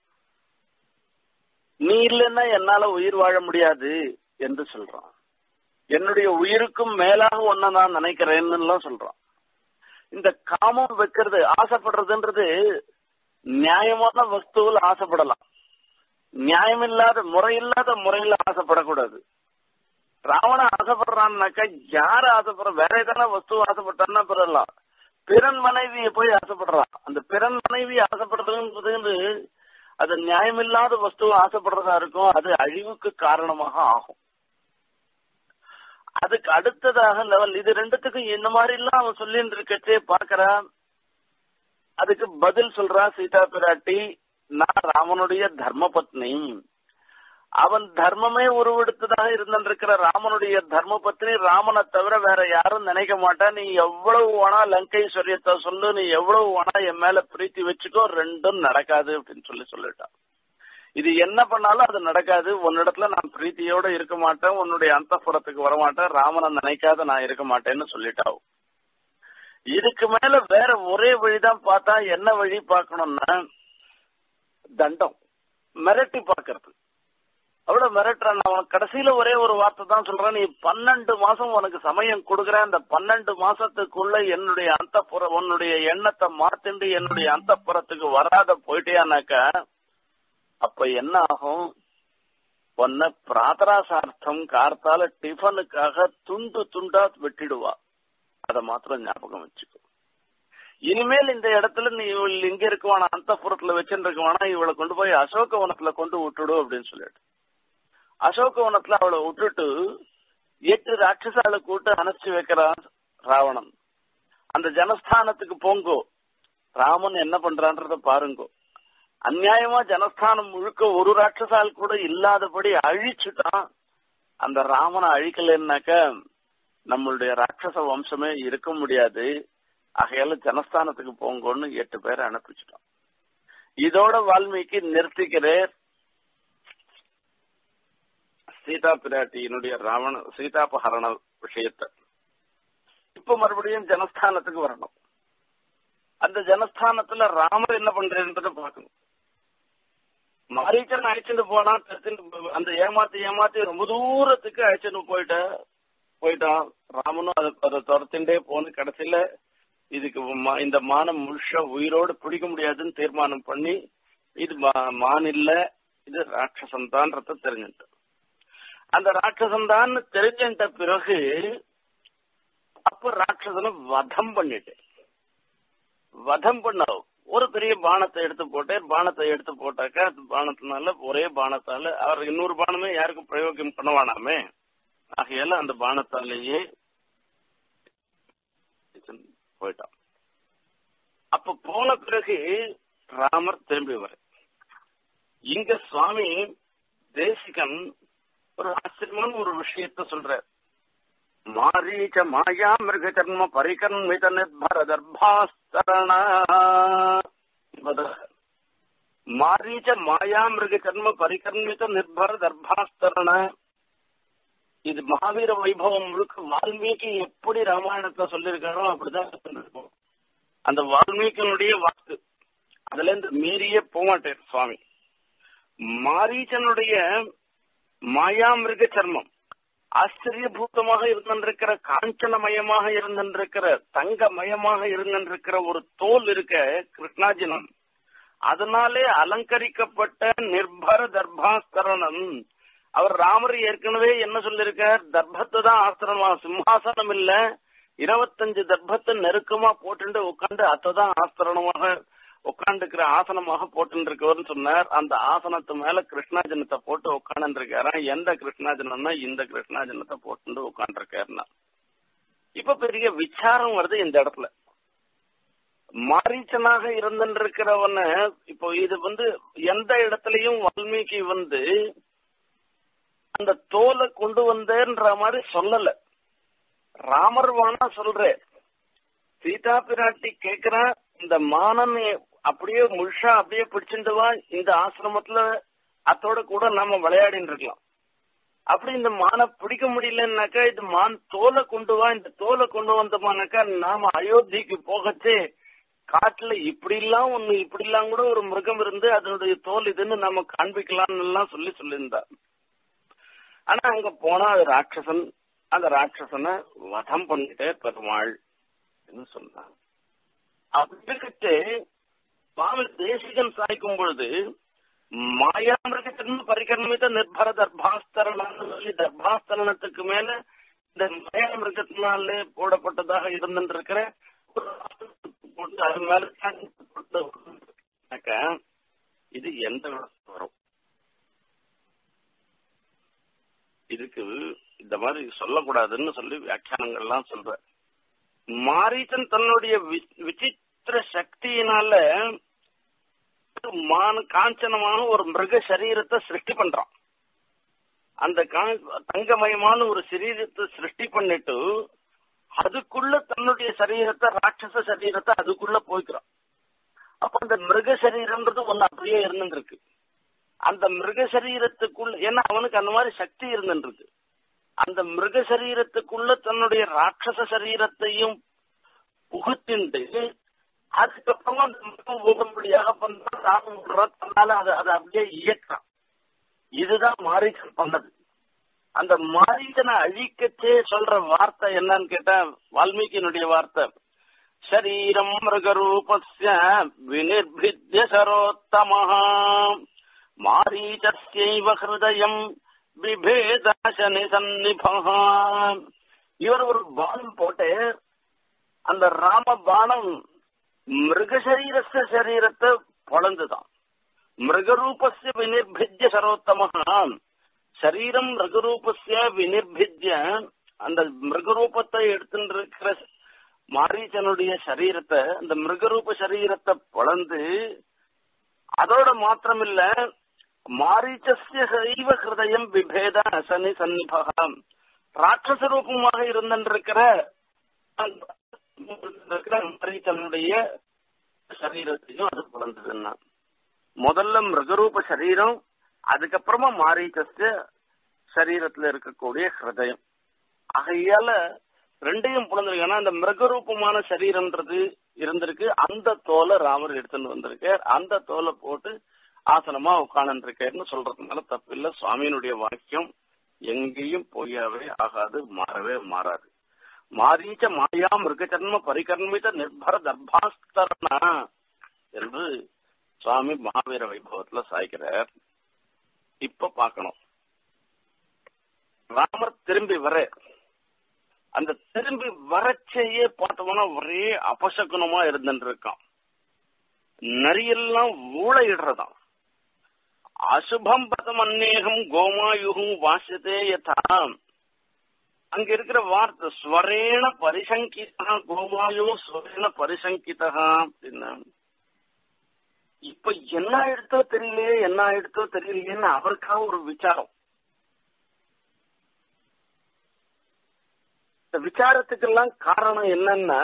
நீ இல்லைன்னா என்னால உயிர் வாழ முடியாது என்று சொல்றான் என்னுடைய உயிருக்கும் மேலாக ஒன்ன நான் நினைக்கிறேன்னு எல்லாம் சொல்றான் இந்த காமம் வைக்கிறது ஆசைப்படுறதுன்றது நியாயமான வஸ்துவில் ஆசைப்படலாம் நியாயமில்லாத முறையில்லாத முறையில ஆசைப்படக்கூடாது ராவணன் ஆசைப்படுறான்னாக்கா யார் ஆசைப்படுற வேற எதனா வஸ்து ஆசைப்பட்டான்னா பெறலாம் பிறன் மனைவியை போய் ஆசைப்படுறான் அந்த பிறன் மனைவி ஆசைப்படுறதுன்றது அது நியாயமில்லாத வஸ்து ஆசைப்படுறதா இருக்கும் அது அழிவுக்கு காரணமாக ஆகும் அதுக்கு அடுத்ததாக லெவல் இது ரெண்டுத்துக்கும் இந்த மாதிரி எல்லாம் அவன் சொல்லிட்டு இருக்கச்சே பாக்குறான் அதுக்கு பதில் சொல்றா சீதா பிராட்டி நான் ராமனுடைய தர்ம பத்னி அவன் தர்மமே உருவெடுத்ததாக இருந்திருக்கிற ராமனுடைய தர்ம பத்னி ராமனை தவிர வேற யாரும் நினைக்க மாட்டான் நீ எவ்வளவு வேணா லங்கைஸ்வரியத்தை சொல்லு நீ எவ்வளவு வேணா என் மேல பிரீத்தி வச்சுக்கோ ரெண்டும் நடக்காது அப்படின்னு சொல்லி சொல்லிட்டான் இது என்ன பண்ணாலும் அது நடக்காது உன்னிடத்துல நான் பிரீத்தியோட இருக்க மாட்டேன் உன்னுடைய அந்தப்புறத்துக்கு வரமாட்டேன் ராமனை நினைக்காத நான் இருக்க மாட்டேன்னு சொல்லிட்டாவும் இதுக்கு மேல வேற ஒரே வழிதான் பார்த்தா என்ன வழி பார்க்கணும்னா தண்டம் மிரட்டி பாக்குறது அவ்வளவு மிரட்டுறான் அவன் கடைசியில ஒரே ஒரு வார்த்தை தான் சொல்றான் நீ பன்னெண்டு மாசம் உனக்கு சமயம் கொடுக்குறேன் அந்த பன்னெண்டு மாசத்துக்குள்ள என்னுடைய அந்த உன்னுடைய எண்ணத்தை மாத்திண்டு என்னுடைய அந்த புறத்துக்கு வராத போயிட்டியானாக்கா அப்ப என்ன ஆகும் உன்னை பிராத்தராசார்த்தம் கார்த்தால டிஃபனுக்காக துண்டு துண்டா வெட்டிடுவா அத மாத்திரம் ஞாபகம் வச்சுக்கோ இனிமேல் இந்த இடத்துல நீ இவள் இங்க இருக்குவானா அந்த புறத்துல வச்சுட்டு இருக்குவானா இவளை கொண்டு போய் அசோகவனத்துல கொண்டு விட்டுடு அப்படின்னு சொல்லிட்டு அசோகவனத்துல அவளை விட்டுட்டு எட்டு ராட்சசால கூட்டு அணைச்சு வைக்கிறான் ராவணன் அந்த ஜனஸ்தானத்துக்கு போங்கோ ராமன் என்ன பண்றான்றத பாருங்கோ அநியாயமா ஜனஸ்தானம் முழுக்க ஒரு ராட்சசால் கூட இல்லாதபடி அழிச்சுட்டான் அந்த ராமனை அழிக்கலன்னாக்க நம்மளுடைய ராட்சச வம்சமே இருக்க முடியாது ஆகையால ஜனஸ்தானத்துக்கு போங்கன்னு எட்டு பேரை அனுப்பிச்சிட்டோம் இதோட வால்மீகி நிறுத்திக்கிறேன் சீதா பிராட்டியினுடைய ராவண சீதாபஹரண விஷயத்தை இப்ப மறுபடியும் ஜனஸ்தானத்துக்கு வரணும் அந்த ஜனஸ்தானத்துல ராமர் என்ன பண்றேன்றத பாக்கணும் மாரீச்சன் அழைச்சிட்டு போனா அந்த ஏமாத்தி ஏமாத்தி ரொம்ப தூரத்துக்கு அழைச்சிட்டு போயிட்ட போயிட்டான் ராமனும் அதை அதை துரத்துட்டே போன கடைசியில இதுக்கு இந்த மானம் முழுஷா உயிரோடு பிடிக்க முடியாதுன்னு தீர்மானம் பண்ணி இது மான் இல்ல இது ராட்சசம் தான்றத தெரிஞ்சுட்டு அந்த ராட்சசம் தான் தெரிஞ்சிட்ட பிறகு அப்ப ராட்சசனை வதம் பண்ணிட்டு வதம் பண்ண ஒரு பெரிய பானத்தை எடுத்து போட்டு பானத்தை எடுத்து போட்டாக்க அந்த பானத்தினால ஒரே பானத்தால அவர் இன்னொரு பானமே யாருக்கும் பிரயோகம் பண்ணுவானாமே ஆகையால அந்த பானத்தாலேயே போயிட்டான் அப்ப போன பிறகு ராமர் திரும்பி வர இங்க சுவாமி தேசிகன் ஒரு ஆச்சரியமான ஒரு விஷயத்த சொல்ற மாரீச்ச மாயா மிருக ஜன்ம பரிகர்மித நிர்பர தர்பாஸ்தரண மாரீச்ச மாயா மிருக ஜன்ம பரிகர்மித நிர்பர தர்பாஸ்தரண இது மகாவீர வைபவம் முழுக்க வால்மீகி எப்படி ராமாயணத்தை சொல்லியிருக்காரோ அப்படிதான் சொல்லிருக்கோம் அந்த வால்மீகனுடைய வாக்கு அதுல இருந்து மீறியே போமாட்டேன் சுவாமி மாரீச்சனுடைய மாயாமிருக சர்மம் ஆச்சரியபூதமாக இருந்திருக்கிற காஞ்சனமயமாக இருந்திருக்கிற தங்கமயமாக இருந்திருக்கிற ஒரு தோல் இருக்க கிருஷ்ணாஜினம் அதனாலே அலங்கரிக்கப்பட்ட நிர்பர தர்பாஸ்தரணம் அவர் ராமர் ஏற்கனவே என்ன சொல்லிருக்கார் தர்பத்தை தான் ஆஸ்திரமா சிம்ஹாசனம் இல்ல இருபத்தஞ்சு தர்பத்தை நெருக்கமா போட்டு உட்காந்து அத்ததான் ஆஸ்திரணமாக உட்காந்துக்கிற ஆசனமாக போட்டு இருக்கவர்னு சொன்னார் அந்த ஆசனத்து மேல கிருஷ்ணாஜனத்தை போட்டு உட்காந்து இருக்காராம் எந்த கிருஷ்ணாஜனம்னா இந்த கிருஷ்ணாஜனத்தை போட்டு உட்காந்து இருக்காருன்னா இப்ப பெரிய விசாரம் வருது இந்த இடத்துல மாரீச்சனாக இருந்திருக்கிறவன இப்போ இது வந்து எந்த இடத்துலயும் வால்மீகி வந்து அந்த தோலை கொண்டு வந்தேன்ற மாதிரி சொல்லல ராமர் வானா சொல்ற சீதா பிராட்டி கேக்குறா இந்த மானன் அப்படியே முழுஷா அப்படியே பிடிச்சிட்டு வா இந்த ஆசிரமத்துல அத்தோட கூட நாம விளையாடின்னு இருக்கலாம் அப்படி இந்த மானை பிடிக்க முடியலன்னாக்கா இது மான் தோலை கொண்டு வா இந்த தோலை கொண்டு வந்தோமானாக்கா நாம அயோத்திக்கு போகச்சே காட்டுல இப்படி எல்லாம் ஒண்ணு இப்படி எல்லாம் கூட ஒரு மிருகம் இருந்து அதனுடைய தோல் இதுன்னு நம்ம காண்பிக்கலாம்னு எல்லாம் சொல்லி சொல்லியிருந்தா ஆனா அங்க போனா அது ராட்சசன் அந்த ராட்சசனை வதம் பண்ணிட்டே பெருமாள் சொன்னான் அப்படிக்கிட்டு சுவாமி தேசிகன் சாய்க்கும் பொழுது மாயாமிருகத்தின் பரிகர்மித்த நிர்பர தர்பாஸ்தரணம் சொல்லி தர்பாஸ்தரணத்துக்கு மேல இந்த மாயாமிருகத்தினாலே போடப்பட்டதாக இருந்திருக்கிற போட்டு அது மேல இது எந்த வரும் இதுக்கு இந்த மாதிரி சொல்லக்கூடாதுன்னு சொல்லி வியாக்கியானங்கள்லாம் சொல்ற மாரீச்சன் தன்னுடைய விசித்திர சக்தியினால மான காஞ்சனமான ஒரு மிருக சரீரத்தை சிருஷ்டி பண்றான் அந்த தங்கமயமான ஒரு சரீரத்தை சிருஷ்டி பண்ணிட்டு அதுக்குள்ள தன்னுடைய சரீரத்தை ராட்சச சரீரத்தை அதுக்குள்ள போய்க்கிறான் அப்ப அந்த மிருக சரீரம்ன்றது ஒண்ணு அப்படியே இருந்துருக்கு அந்த மிருக சரீரத்துக்குள்ள ஏன்னா அவனுக்கு அந்த மாதிரி சக்தி இருந்துருக்கு அந்த மிருக சரீரத்துக்குள்ள தன்னுடைய ராட்சச சரீரத்தையும் புகுத்திண்டு அதுக்கப்புறமா அந்த மிருகம் ஓடும்படியாக பண்றான் தானும் விடுறான் தன்னால அதை அதை அப்படியே இயக்கிறான் இதுதான் மாரீச்சன் பண்ணது அந்த மாரீச்சனை அழிக்கச்சே சொல்ற வார்த்தை என்னன்னு கேட்டா வால்மீகியினுடைய வார்த்தை சரீரம் மிருகரூபஸ்ய வினிர்பித்ய சரோத்தமஹா மாரீச்சஸ்யைவ ஹிருதயம் விபேதாசனி சந்நிபா இவர் ஒரு பானம் போட்டு அந்த ராம பானம் மிருகசரீரஸ்ய சரீரத்தை பொழந்துதான் மிருகரூபஸ்ய வினிர்பித்ய சரோத்தமஹா சரீரம் மிருகரூபஸ்ய வினிர்பித்ய அந்த மிருகரூபத்தை எடுத்துட்டு இருக்கிற மாரீச்சனுடைய சரீரத்தை அந்த மிருகரூப சரீரத்தை பொழந்து அதோட மாத்திரமில்ல மாரீச்சஸ்ய சைவ ஹிருதயம் விபேத சனி சன்னிபகம் ராட்சச ரூபமாக இருந்திருக்கிற மாரீச்சனுடைய சரீரத்தையும் அது பிறந்ததுன்னா முதல்ல மிருகரூப சரீரம் அதுக்கப்புறமா மாரீச்சஸ்ய சரீரத்துல இருக்கக்கூடிய ஹிருதயம் ஆகையால ரெண்டையும் பிறந்திருக்கு ஆனா அந்த மிருகரூபமான சரீரம்ன்றது இருந்திருக்கு அந்த தோலை ராமர் எடுத்துட்டு வந்திருக்கார் அந்த தோலை போட்டு ஆசனமா உட்கார்ந்து இருக்காருன்னு சொல்றதுனால தப்பில்ல சுவாமியினுடைய வாக்கியம் எங்கேயும் பொய்யாவே ஆகாது மாறவே மாறாது மாரீச்ச மாயா மிருகச்சர்ம பரிகர்மித நிர்பர தர்பாஸ்தரணா என்று சுவாமி மகாவீர வைபவத்துல சாய்க்கிறார் இப்ப பாக்கணும் ராமர் திரும்பி வர அந்த திரும்பி வரச்சையே பார்த்தோம்னா ஒரே அபசகுனமா இருந்துட்டு இருக்கான் நரியெல்லாம் ஊழையிடுறதாம் அசுபம் பதம் அநேகம் கோமாயுகும் வாசித்தே யதா அங்க இருக்கிற வார்த்தை ஸ்வரேண பரிசங்கிதா கோமாயோ ஸ்வரேண பரிசங்கிதா அப்படின்னா இப்ப என்ன எடுத்தோ தெரியலையே என்ன எடுத்தோ தெரியலையேன்னு அவருக்காக ஒரு விசாரம் இந்த விசாரத்துக்கெல்லாம் காரணம் என்னன்னா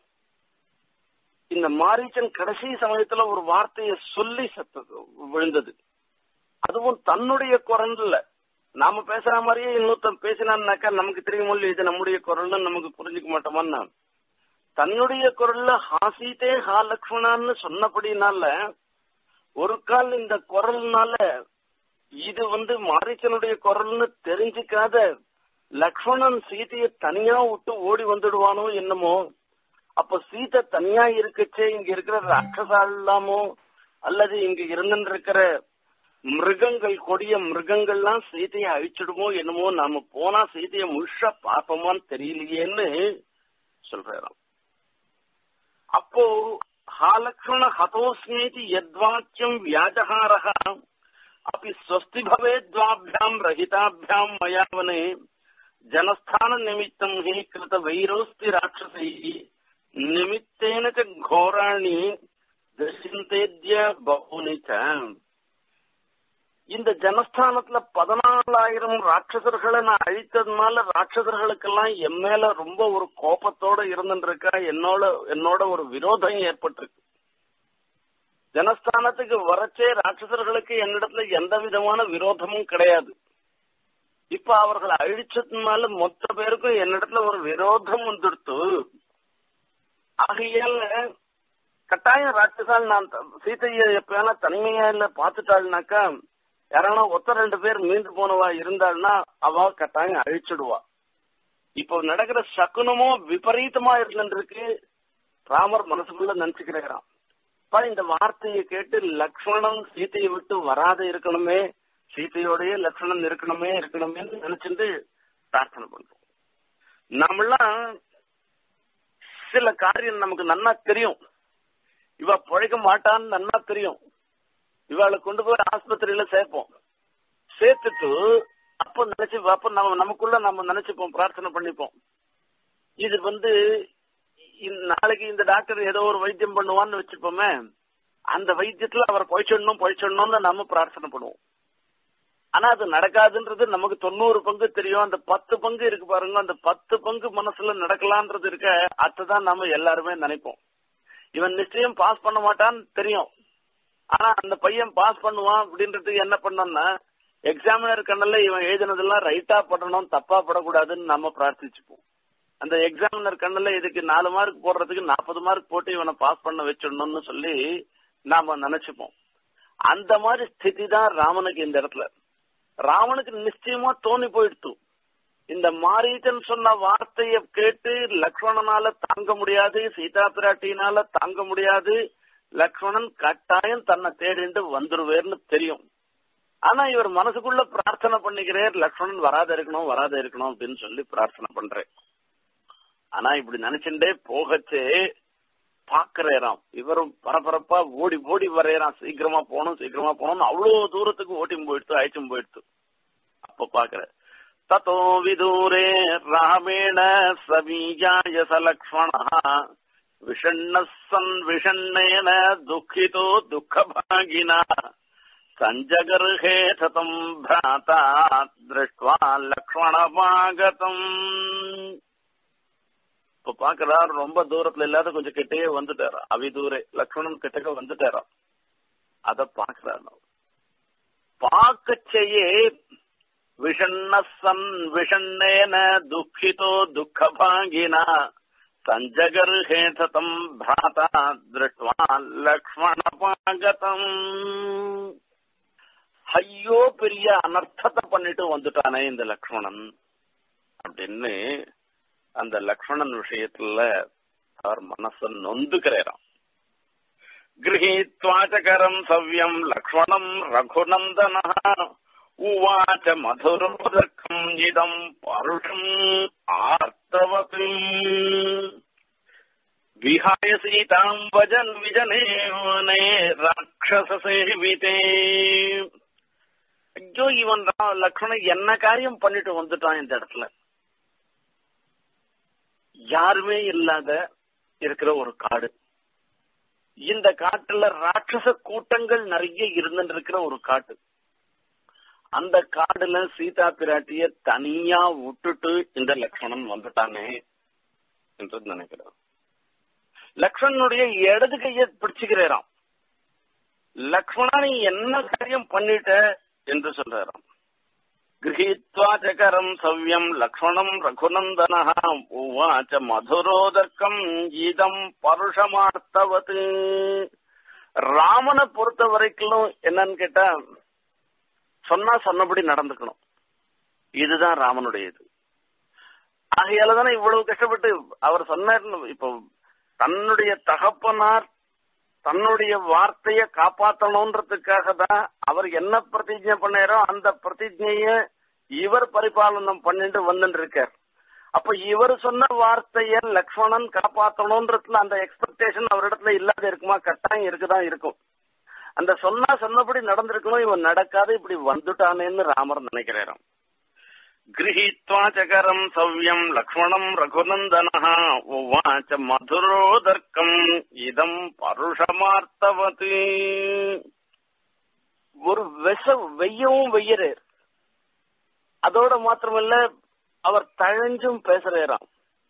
இந்த மாரீச்சன் கடைசி சமயத்துல ஒரு வார்த்தையை சொல்லி சத்தது விழுந்தது அதுவும் தன்னுடைய குரல்ல நாம பேசுற மாதிரியே இன்னொருத்தன் பேசினான்னாக்கா நமக்கு தெரியுமோ இது நம்முடைய குரல்னு நமக்கு புரிஞ்சுக்க மாட்டோமான்னா தன்னுடைய குரல்ல ஹாசித்தே ஹா லக்ஷ்மணான்னு சொன்னபடினால ஒரு கால் இந்த குரல்னால இது வந்து மாரீச்சனுடைய குரல்னு தெரிஞ்சுக்காத லக்ஷ்மணன் சீதையை தனியா விட்டு ஓடி வந்துடுவானோ என்னமோ அப்ப சீதை தனியா இருக்கச்சே இங்க இருக்கிற ராட்சசால் இல்லாமோ அல்லது இங்க இருந்துருக்கிற மிருகங்கள் கொடிய மிருகங்கள்லாம் சீதையை அழிச்சிடுமோ என்னமோ நாம போனா சீதையை முழுஷா பாப்போமான்னு தெரியலையேன்னு சொல்றாராம் அப்போ ஹாலக்ஷ்மண ஹதோஸ்மேதி யத்வாக்கியம் வியாஜஹாரः अपि स्वस्ति भवेद्वाभ्याम् रहिताभ्याम् मयावने जनस्थाननिमित्तम् हि कृतवैरोऽस्ति राक्षसैः निमित्तेन च घोराणि दृश्यन्तेद्य बहूनि च இந்த ஜனஸ்தானத்துல பதினாலாயிரம் ராட்சசர்களை நான் அழித்ததுனால ராட்சசர்களுக்கெல்லாம் என் மேல ரொம்ப ஒரு கோபத்தோட இருந்துருக்கா என்னோட என்னோட ஒரு விரோதம் ஏற்பட்டிருக்கு ஜனஸ்தானத்துக்கு வரச்சே ராட்சசர்களுக்கு என்னிடத்துல எந்த விதமான விரோதமும் கிடையாது இப்ப அவர்களை அழிச்சதுனால மொத்த பேருக்கும் என்னிடத்துல ஒரு விரோதம் வந்துடுத்து ஆகையால கட்டாயம் ராட்சசால் நான் சீதையை எப்பயானா தனிமையா இல்ல பாத்துட்டாள்னாக்கா யாரானா ஒத்த ரெண்டு பேர் மீண்டு போனவா இருந்தாள்னா அவ கட்டாயம் அழிச்சிடுவா இப்போ நடக்கிற சகுனமோ விபரீதமா இருந்துருக்கு ராமர் மனசுக்குள்ள நினைச்சுக்கிறாராம் இந்த வார்த்தையை கேட்டு லக்ஷ்மணன் சீதையை விட்டு வராத இருக்கணுமே சீதையோடய லக்ஷ்மணன் இருக்கணுமே இருக்கணுமே நினைச்சிட்டு பிரார்த்தனை பண்றோம் நம்மளாம் சில காரியம் நமக்கு நன்னா தெரியும் இவ பிழைக்க மாட்டான்னு நன்னா தெரியும் இவாளை கொண்டு போய் ஆஸ்பத்திரியில சேர்ப்போம் சேர்த்துட்டு அப்ப நினைச்சு அப்ப நம்ம நமக்குள்ள நம்ம நினைச்சுப்போம் பிரார்த்தனை பண்ணிப்போம் இது வந்து நாளைக்கு இந்த டாக்டர் ஏதோ ஒரு வைத்தியம் பண்ணுவான்னு வச்சுப்போமே அந்த வைத்தியத்துல அவர் பொழைச்சிடணும் பொழைச்சிடணும்னு நம்ம பிரார்த்தனை பண்ணுவோம் ஆனா அது நடக்காதுன்றது நமக்கு தொண்ணூறு பங்கு தெரியும் அந்த பத்து பங்கு இருக்கு பாருங்க அந்த பத்து பங்கு மனசுல நடக்கலான்றது இருக்க அதுதான் நம்ம எல்லாருமே நினைப்போம் இவன் நிச்சயம் பாஸ் பண்ண மாட்டான்னு தெரியும் ஆனா அந்த பையன் பாஸ் பண்ணுவான் அப்படின்றதுக்கு என்ன பண்ணோம்னா எக்ஸாமினர் கண்ணில் இவன் எழுதினதெல்லாம் ரைட்டா படணும் தப்பா படக்கூடாதுன்னு நம்ம பிரார்த்திச்சுப்போம் அந்த எக்ஸாமினர் கண்ணில் இதுக்கு நாலு மார்க் போடுறதுக்கு நாற்பது மார்க் போட்டு இவனை பாஸ் பண்ண வச்சிடணும்னு சொல்லி நாம நினைச்சுப்போம் அந்த மாதிரி ஸ்திதி தான் ராமனுக்கு இந்த இடத்துல ராவனுக்கு நிச்சயமா தோணி போயிடுத்து இந்த மாரீச்சன் சொன்ன வார்த்தைய கேட்டு லக்ஷ்மணனால தாங்க முடியாது சீதா பிராட்டினால தாங்க முடியாது லக்ஷ்மணன் கட்டாயம் தன்னை தேடிண்டு வந்துருவேர்னு தெரியும் ஆனா இவர் மனசுக்குள்ள பிரார்த்தனை பண்ணிக்கிறார் லக்ஷ்மணன் வராத இருக்கணும் வராத இருக்கணும் அப்படின்னு சொல்லி பிரார்த்தனை பண்றேன் ஆனா இப்படி நினைச்சுட்டே போகச்சே பாக்குறாராம் இவரும் பரபரப்பா ஓடி ஓடி வரையறான் சீக்கிரமா போகணும் சீக்கிரமா போகணும்னு அவ்வளவு தூரத்துக்கு ஓட்டி போயிடுத்து அழைச்சும் போயிடுத்து அப்ப பாக்குற தத்தோ விதூரே ராமேண சபீஜாய சலக்ஷ்மண விஷண்ண சன் விஷண்ணேன துக்கிதோ துக்கபாகினா சஞ்சகர்ஹே சதம் பிராதா திருஷ்டுவா லக்ஷ்மணமாகதம் இப்ப பாக்குறாரு ரொம்ப தூரத்துல இல்லாத கொஞ்சம் கிட்டே வந்துட்டாரா அவிதூரே லக்ஷ்மணன் கிட்டக்க வந்துட்டாராம் அத பாக்குறாரு பாக்கச்சேயே விஷண்ண சன் விஷண்ணேன துக்கிதோ துக்கபாகினா சஞ்சகர்ஹே சதம் பிராதா திருஷ்டுவா லக்ஷ்மணபாகதம் ஐயோ பெரிய அனர்த்தத்தை பண்ணிட்டு வந்துட்டானே இந்த லக்ஷ்மணன் அப்படின்னு அந்த லக்ஷ்மணன் விஷயத்துல அவர் மனச நொந்துக்கிறாராம் கிரகீத்வாச்சகரம் சவ்யம் லக்ஷ்மணம் ரகுநந்தன உவாச்ச மதுரோதக்கம் இதம் பருஷம் ஆர்த்தவத் விஹாய சீதாம் வஜன் விஜனே ராட்சசேவிதே ஐயோ இவன் லக்ஷ்மணன் என்ன காரியம் பண்ணிட்டு வந்துட்டான் இந்த இடத்துல யாருமே இல்லாத இருக்கிற ஒரு காடு இந்த காட்டுல ராட்சச கூட்டங்கள் நிறைய இருந்துட்டு இருக்கிற ஒரு காட்டு அந்த காடுல சீதா பிராட்டிய தனியா விட்டுட்டு இந்த லக்ஷ்மணன் வந்துட்டானே என்று நினைக்கிறான் லக்ஷ்மணனுடைய இடது கையை பிடிச்சுக்கிறாராம் லக்ஷ்மணா நீ என்ன காரியம் பண்ணிட்ட என்று சொல்றாராம் गृहीत्वा च करम् सव्यम् लक्ष्मणम् रघुनन्दनः उवाच மதுரோதக்கம் இதம் பருஷமார்த்தவத் ராமனை பொறுத்த வரைக்கும் என்னன்னு கேட்டா சொன்னா சொன்னபடி நடந்துக்கணும் இதுதான் ராமனுடைய இது ஆகையால தானே இவ்வளவு கஷ்டப்பட்டு அவர் சொன்னார் இப்போ தன்னுடைய தகப்பனார் தன்னுடைய வார்த்தைய காப்பாற்றணும்ன்றதுக்காக தான் அவர் என்ன பிரதிஜை பண்ணாரோ அந்த பிரதிஜைய இவர் பரிபாலனம் பண்ணிட்டு வந்துட்டு இருக்கார் அப்ப இவர் சொன்ன வார்த்தைய லக்ஷ்மணன் காப்பாற்றணும்ன்றதுல அந்த எக்ஸ்பெக்டேஷன் அவரிடத்துல இல்லாத இருக்குமா கட்டாயம் இருக்குதான் இருக்கும் அந்த சொன்னா சொன்னபடி நடந்திருக்கணும் இவன் நடக்காத இப்படி வந்துட்டானேன்னு ராமர் நினைக்கிறாராம் गृहीत्वा चकरम् सव्यम् लक्ष्मणम् रघुनन्दनः उवाच मधुरोदर्कम् இதம் பருஷமார்த்தவத் ஒரு விஷ வெய்யவும் வெய்யறார் அதோட மாத்திரமல்ல அவர் தழஞ்சும் பேசுறாராம்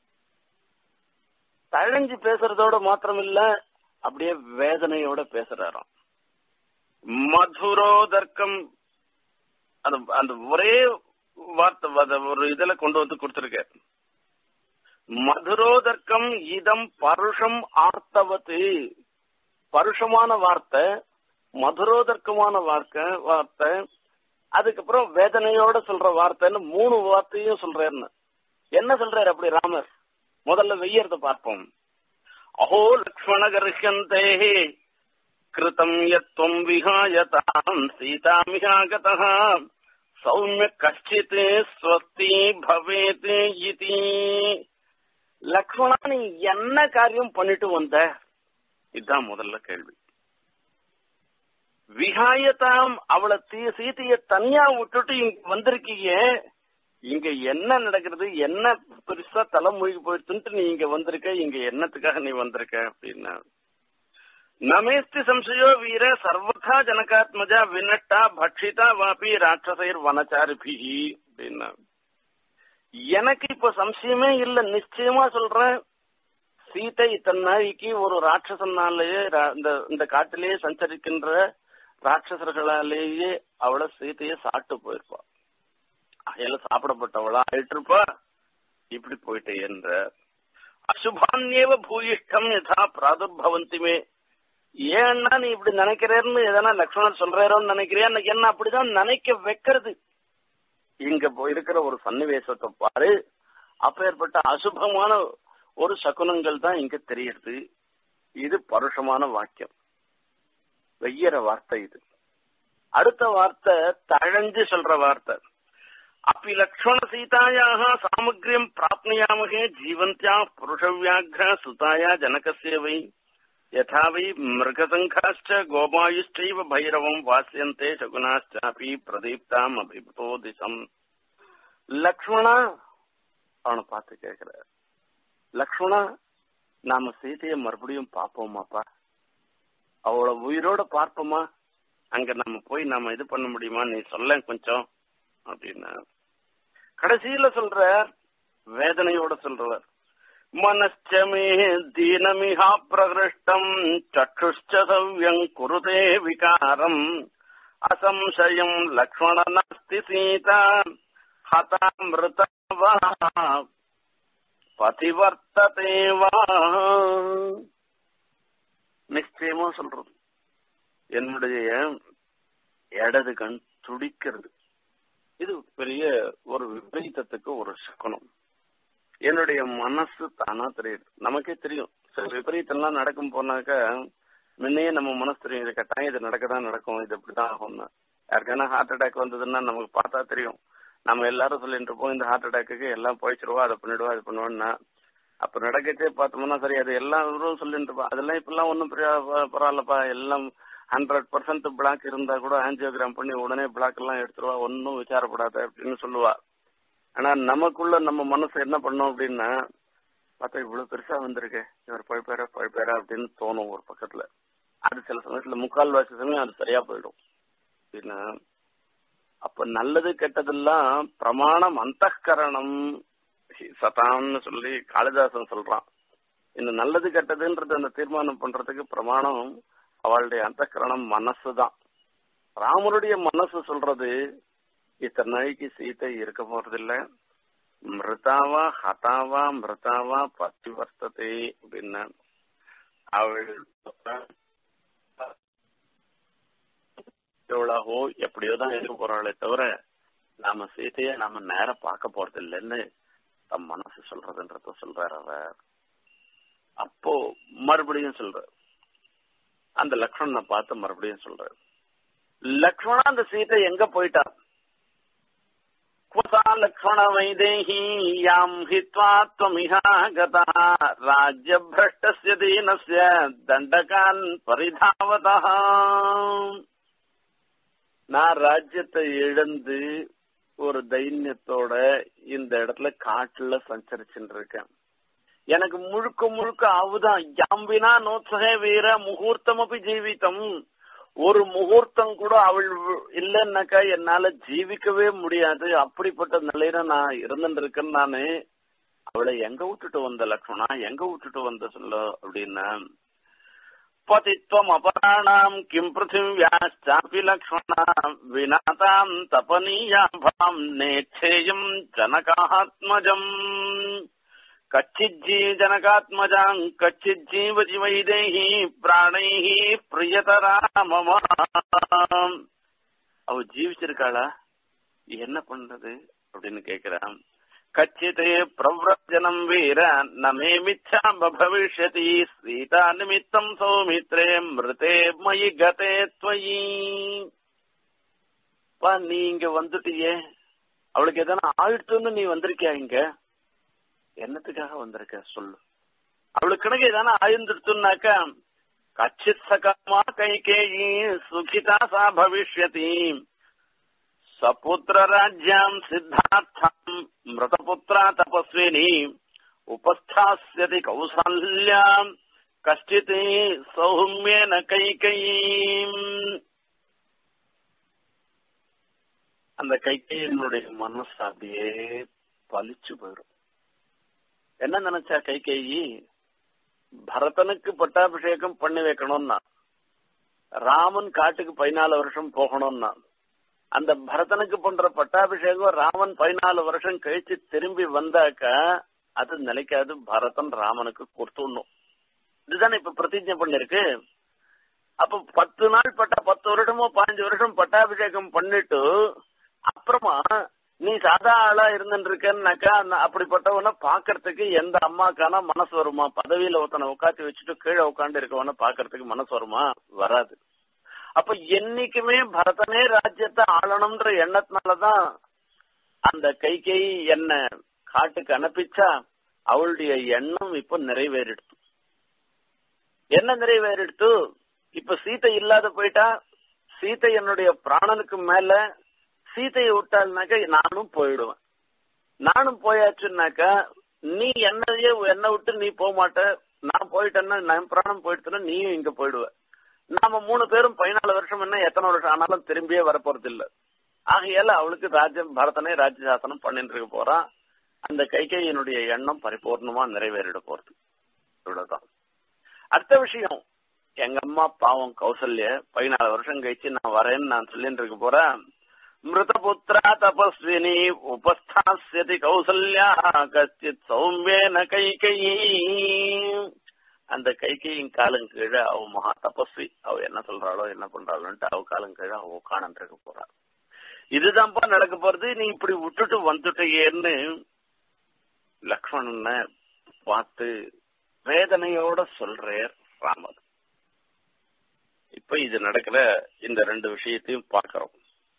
தழஞ்சு பேசுறதோட மாத்திரமில்ல அப்படியே வேதனையோட பேசுறாராம் மதுரோதர்க்கம் அந்த அந்த ஒரே வார்த்தை ஒரு இதுல கொண்டு வந்து கொடுத்திருக்க மதுரோதர்க்கம் இதம் பருஷம் ஆர்த்தவத்து பருஷமான வார்த்தை மதுரோதர்க்கமான வார்த்தை வார்த்தை அதுக்கப்புறம் வேதனையோட சொல்ற வார்த்தைன்னு மூணு வார்த்தையும் சொல்றாருன்னு என்ன சொல்றாரு அப்படி ராமர் முதல்ல வெய்யறத பார்ப்போம் அஹோ லக்ஷ்மண கர்ஹந்தே கிருதம் யத்வம் விஹாயதாம் சீதாமிஹாகதः சௌமிய கஷ்டித் ஸ்வஸ்தி பவேத் இதி லக்ஷ்மணா நீ என்ன காரியம் பண்ணிட்டு வந்த இதுதான் முதல்ல கேள்வி விஹாயதாம் அவளை தீ சீதைய தனியா விட்டுட்டு இங்க வந்திருக்கீங்க இங்க என்ன நடக்கிறது என்ன பெருசா தலை மூழ்கி போயிடுச்சுன்ட்டு நீ இங்க வந்திருக்க இங்க என்னத்துக்காக நீ வந்திருக்க அப்படின்னா நமேஸ்தி சம்சயோ வீர சர்வதா ஜனகாத்மஜா வினட்டா பட்சிதா வாபி ராட்சசைர் வனச்சாரிபிகி அப்படின்னா எனக்கு இப்ப சம்சயமே இல்ல நிச்சயமா சொல்றேன் சீதை தன்னாய்க்கு ஒரு ராட்சசனாலேயே இந்த இந்த காட்டிலேயே சஞ்சரிக்கின்ற ராட்சசர்களாலேயே அவளை சீதையை சாப்பிட்டு போயிருப்பா அகையில சாப்பிடப்பட்டவளா ஆயிட்டிருப்பா இப்படி போயிட்டு என்ற அசுபான்யேவ பூயிஷ்டம் யதா பிராதுர்பவந்திமே ஏன்னா நீ இப்படி நினைக்கிறேன்னு எதனா லக்ஷ்மணன் சொல்றாரோன்னு நினைக்கிறியா எனக்கு என்ன அப்படிதான் நினைக்க வைக்கிறது இங்க இருக்கிற ஒரு சன்னிவேசத்தை பாரு அப்பேற்பட்ட அசுபமான ஒரு சகுனங்கள் தான் இங்க தெரியுது இது பருஷமான வாக்கியம் வெய்யற வார்த்தை இது அடுத்த வார்த்தை தழஞ்சு சொல்ற வார்த்தை அப்பி லக்ஷ்மண சீதாயாக சாமகிரியம் பிராப்னியாமகே ஜீவந்தியா புருஷவியாகிர சுதாயா ஜனகசிய வை யதா வை மிருகசங்காச்ச கோபாயுஷ்டைவ பைரவம் வாசியந்தே சகுனாச்சாபி பிரதீப்தாம் அபிபுதோ திசம் லக்ஷ்மணா அவனை பார்த்து கேக்குற லக்ஷ்மணா நாம சீதையை மறுபடியும் பார்ப்போமாப்பா அவளை உயிரோட பார்ப்போமா அங்க நம்ம போய் நாம இது பண்ண முடியுமா நீ சொல்ல கொஞ்சம் அப்படின்னா கடைசியில சொல்ற வேதனையோட சொல்றவர் மனச்சமே தீனமிஹா பிரகிருஷ்டம் சற்றுஷ்ட சவ்யம் குருதே விகாரம் அசம்சயம் லக்ஷ்மண நாஸ்தி சீதா ஹதாமிருதவா பதிவர்த்ததேவா நிச்சயமா சொல்றது என்னுடைய இடது கண் துடிக்கிறது இது பெரிய ஒரு விபரீதத்துக்கு ஒரு சகுனம் என்னுடைய மனசு தானா தெரியுது நமக்கே தெரியும் சில விபரீதம்லாம் நடக்கும் போனாக்க முன்னையே நம்ம மனசு தெரியும் இது கட்டாயம் இது நடக்கதான் நடக்கும் இது இப்படிதான் ஆகும்னு யாருக்கான ஹார்ட் அட்டாக் வந்ததுன்னா நமக்கு பார்த்தா தெரியும் நம்ம எல்லாரும் சொல்லிட்டு இருப்போம் இந்த ஹார்ட் அட்டாக்கு எல்லாம் போயிச்சிருவா அதை பண்ணிடுவா அது பண்ணுவோம்னா அப்ப நடக்கச்சே பார்த்தோம்னா சரி அது எல்லாரும் சொல்லிட்டு இருப்பா அதெல்லாம் இப்பெல்லாம் ஒன்றும் பரவாயில்லப்பா எல்லாம் ஹண்ட்ரட் பர்சன்ட் பிளாக் இருந்தா கூட ஆன்ஜியோகிராம் பண்ணி உடனே பிளாக் எல்லாம் எடுத்துருவா ஒன்னும் விசாரப்படாத அப்படின்னு சொல்லுவா ஆனா நமக்குள்ள நம்ம மனசு என்ன பண்ணோம் அப்படின்னா பார்த்தா இவ்வளவு பெருசா வந்திருக்கு இவர் பழுப்பேரா பழுப்பேரா அப்படின்னு தோணும் ஒரு பக்கத்துல அது சில சமயத்துல முக்கால்வாசி சமயம் அது சரியா போயிடும் அப்படின்னா அப்ப நல்லது கெட்டதெல்லாம் பிரமாணம் அந்தகரணம் சதான்னு சொல்லி காளிதாசன் சொல்றான் இந்த நல்லது கெட்டதுன்றது அந்த தீர்மானம் பண்றதுக்கு பிரமாணம் அவளுடைய அந்தகரணம் மனசு தான் ராமருடைய மனசு சொல்றது இத்தனை நாளைக்கு சீதை இருக்க போறதில்ல மிருதாவா ஹதாவா மிருதாவா பத்தி வர்த்ததே அப்படின்னு அவள் எவ்வளவோ எப்படியோ தான் இருக்க போறாளே தவிர நாம சீதைய நாம நேரம் பார்க்க போறது இல்லைன்னு தம் மனசு சொல்றதுன்றத சொல்றாரு அவர் அப்போ மறுபடியும் சொல்ற அந்த லக்ஷ்மணனை பார்த்து மறுபடியும் சொல்ற லக்ஷ்மணா அந்த சீதை எங்க போயிட்டா குசா லக்ஷ்மண வைதேகி யாம் ஹித்வா त्वमिहा गता राज्यभ्रष्टस्य दीनस्य தண்டகான் பரிதாவதः நான் ராஜ்யத்தை இழந்து ஒரு தைரியத்தோட இந்த இடத்துல காட்டுல சஞ்சரிச்சுட்டு இருக்கேன் எனக்கு முழுக்க முழுக்க அவுதான் யாம்பினா நோத்சகே வீர முகூர்த்தம் அப்படி ஜீவித்தம் ஒரு முகூர்த்தம் கூட அவள் இல்லைன்னாக்கா என்னால ஜீவிக்கவே முடியாது அப்படிப்பட்ட நிலையில நான் இருந்துட்டு இருக்கேன் நானு அவளை எங்க விட்டுட்டு வந்த லக்ஷ்மணா எங்க விட்டுட்டு வந்த சொல்ல அப்படின்னா பதித்வம் அபராணாம் கிம் பிருத்திவியாச்சாபி லக்ஷ்மணா வினாதாம் தபனீயாபாம் நேச்சேயம் ஜனகாத்மஜம் கச்சிஜ்ஜீ ஜனகாத்மஜாங் கச்சிஜ்ஜீவதி வைதேகி பிராணைஹி பிரியதரா மம அவ ஜீவிச்சிருக்காளா என்ன பண்றது அப்படின்னு கேக்குறான் கச்சிதே பிரவ்ரஜனம் வீர நமே மிச்சா பவிஷ்யதி சீதா நிமித்தம் சௌமித்ரே மிருதே மயி கதே துவயி பா நீ இங்க வந்துட்டியே அவளுக்கு எதனா ஆயிடுத்துன்னு நீ வந்திருக்கியா இங்க என்னத்துக்காக வந்திருக்க சொல்லு அவளுக்கு கணக்கு எதனா ஆயிருந்துருத்துனாக்கா கச்சித் சகமா கைகேயி சுகிதா சா பவிஷ்யதி சபுத்திர ராஜ்யாம் சித்தார்த்தம் மிருதபுத்திரா தபஸ்வினி உபஸ்தாஸ்யதி கௌசல்யாம் கஷ்டித் சௌமியன கை அந்த கைகையினுடைய மனசு அப்படியே பலிச்சு போயிடும் என்ன நினைச்சா கைகேயி பரதனுக்கு பட்டாபிஷேகம் பண்ணி வைக்கணும்னா ராமன் காட்டுக்கு பதினாலு வருஷம் போகணும்னா அந்த பரதனுக்கு பண்ற பட்டாபிஷேகம் ராமன் பதினாலு வருஷம் கழிச்சு திரும்பி வந்தாக்க அது நிலைக்காது பரதன் ராமனுக்கு கொடுத்துடணும் இதுதானே இப்ப பிரதிஜை பண்ணிருக்கு அப்ப பத்து நாள் பட்டா பத்து வருஷமோ பதினஞ்சு வருஷம் பட்டாபிஷேகம் பண்ணிட்டு அப்புறமா நீ சாதா ஆளா இருந்துட்டு இருக்கன்னாக்கா அப்படிப்பட்டவன பாக்குறதுக்கு எந்த அம்மாக்கான மனசு வருமா பதவியில ஒருத்தனை உட்காந்து வச்சுட்டு கீழே உட்காந்து இருக்கவன பாக்குறதுக்கு மனசு வருமா வராது அப்ப என்னைக்குமே பரதனே ராஜ்யத்தை ஆளணும்ன்ற எண்ணத்தினாலதான் அந்த கைகை என்ன காட்டுக்கு அனுப்பிச்சா அவளுடைய எண்ணம் இப்ப நிறைவேறிடுத்து என்ன நிறைவேறிடுத்து இப்ப சீத்தை இல்லாத போயிட்டா சீத்தை என்னுடைய பிராணனுக்கு மேல சீதையை விட்டாள்னாக்க நானும் போயிடுவேன் நானும் போயாச்சுன்னாக்கா நீ என்னையே என்ன விட்டு நீ போக மாட்ட நான் போயிட்டேன்னா நான் பிராணம் போயிட்டுனா நீயும் இங்க போயிடுவ நாம மூணு பேரும் பதினாலு வருஷம் என்ன எத்தனை வருஷம் ஆனாலும் திரும்பியே வரப்போறது இல்ல ஆகையால அவளுக்கு ராஜ்யம் பரதனே ராஜ்ய சாசனம் பண்ணிட்டு இருக்க போறான் அந்த கைகையினுடைய எண்ணம் பரிபூர்ணமா நிறைவேறிட போறது இவ்வளவுதான் அடுத்த விஷயம் எங்க அம்மா பாவம் கௌசல்ய பதினாலு வருஷம் கழிச்சு நான் வரேன்னு நான் சொல்லிட்டு இருக்க போறேன் மிருதபுத்திரா தபஸ்வினி உபஸ்தாசியதி கௌசல்யா கச்சித் சௌமியன கைகையி அந்த கைகையின் காலம் கீழே அவ மகா தபஸ்வி அவ என்ன சொல்றாளோ என்ன பண்றாளோன்ட்டு அவ காலம் கீழே அவ உட்காந்து இருக்க போறா இதுதான்ப்பா நடக்க போறது நீ இப்படி விட்டுட்டு வந்துட்டேன்னு லக்ஷ்மணனை பார்த்து வேதனையோட சொல்றார் ராமர் இப்ப இது நடக்கிற இந்த ரெண்டு விஷயத்தையும் பார்க்கிறோம்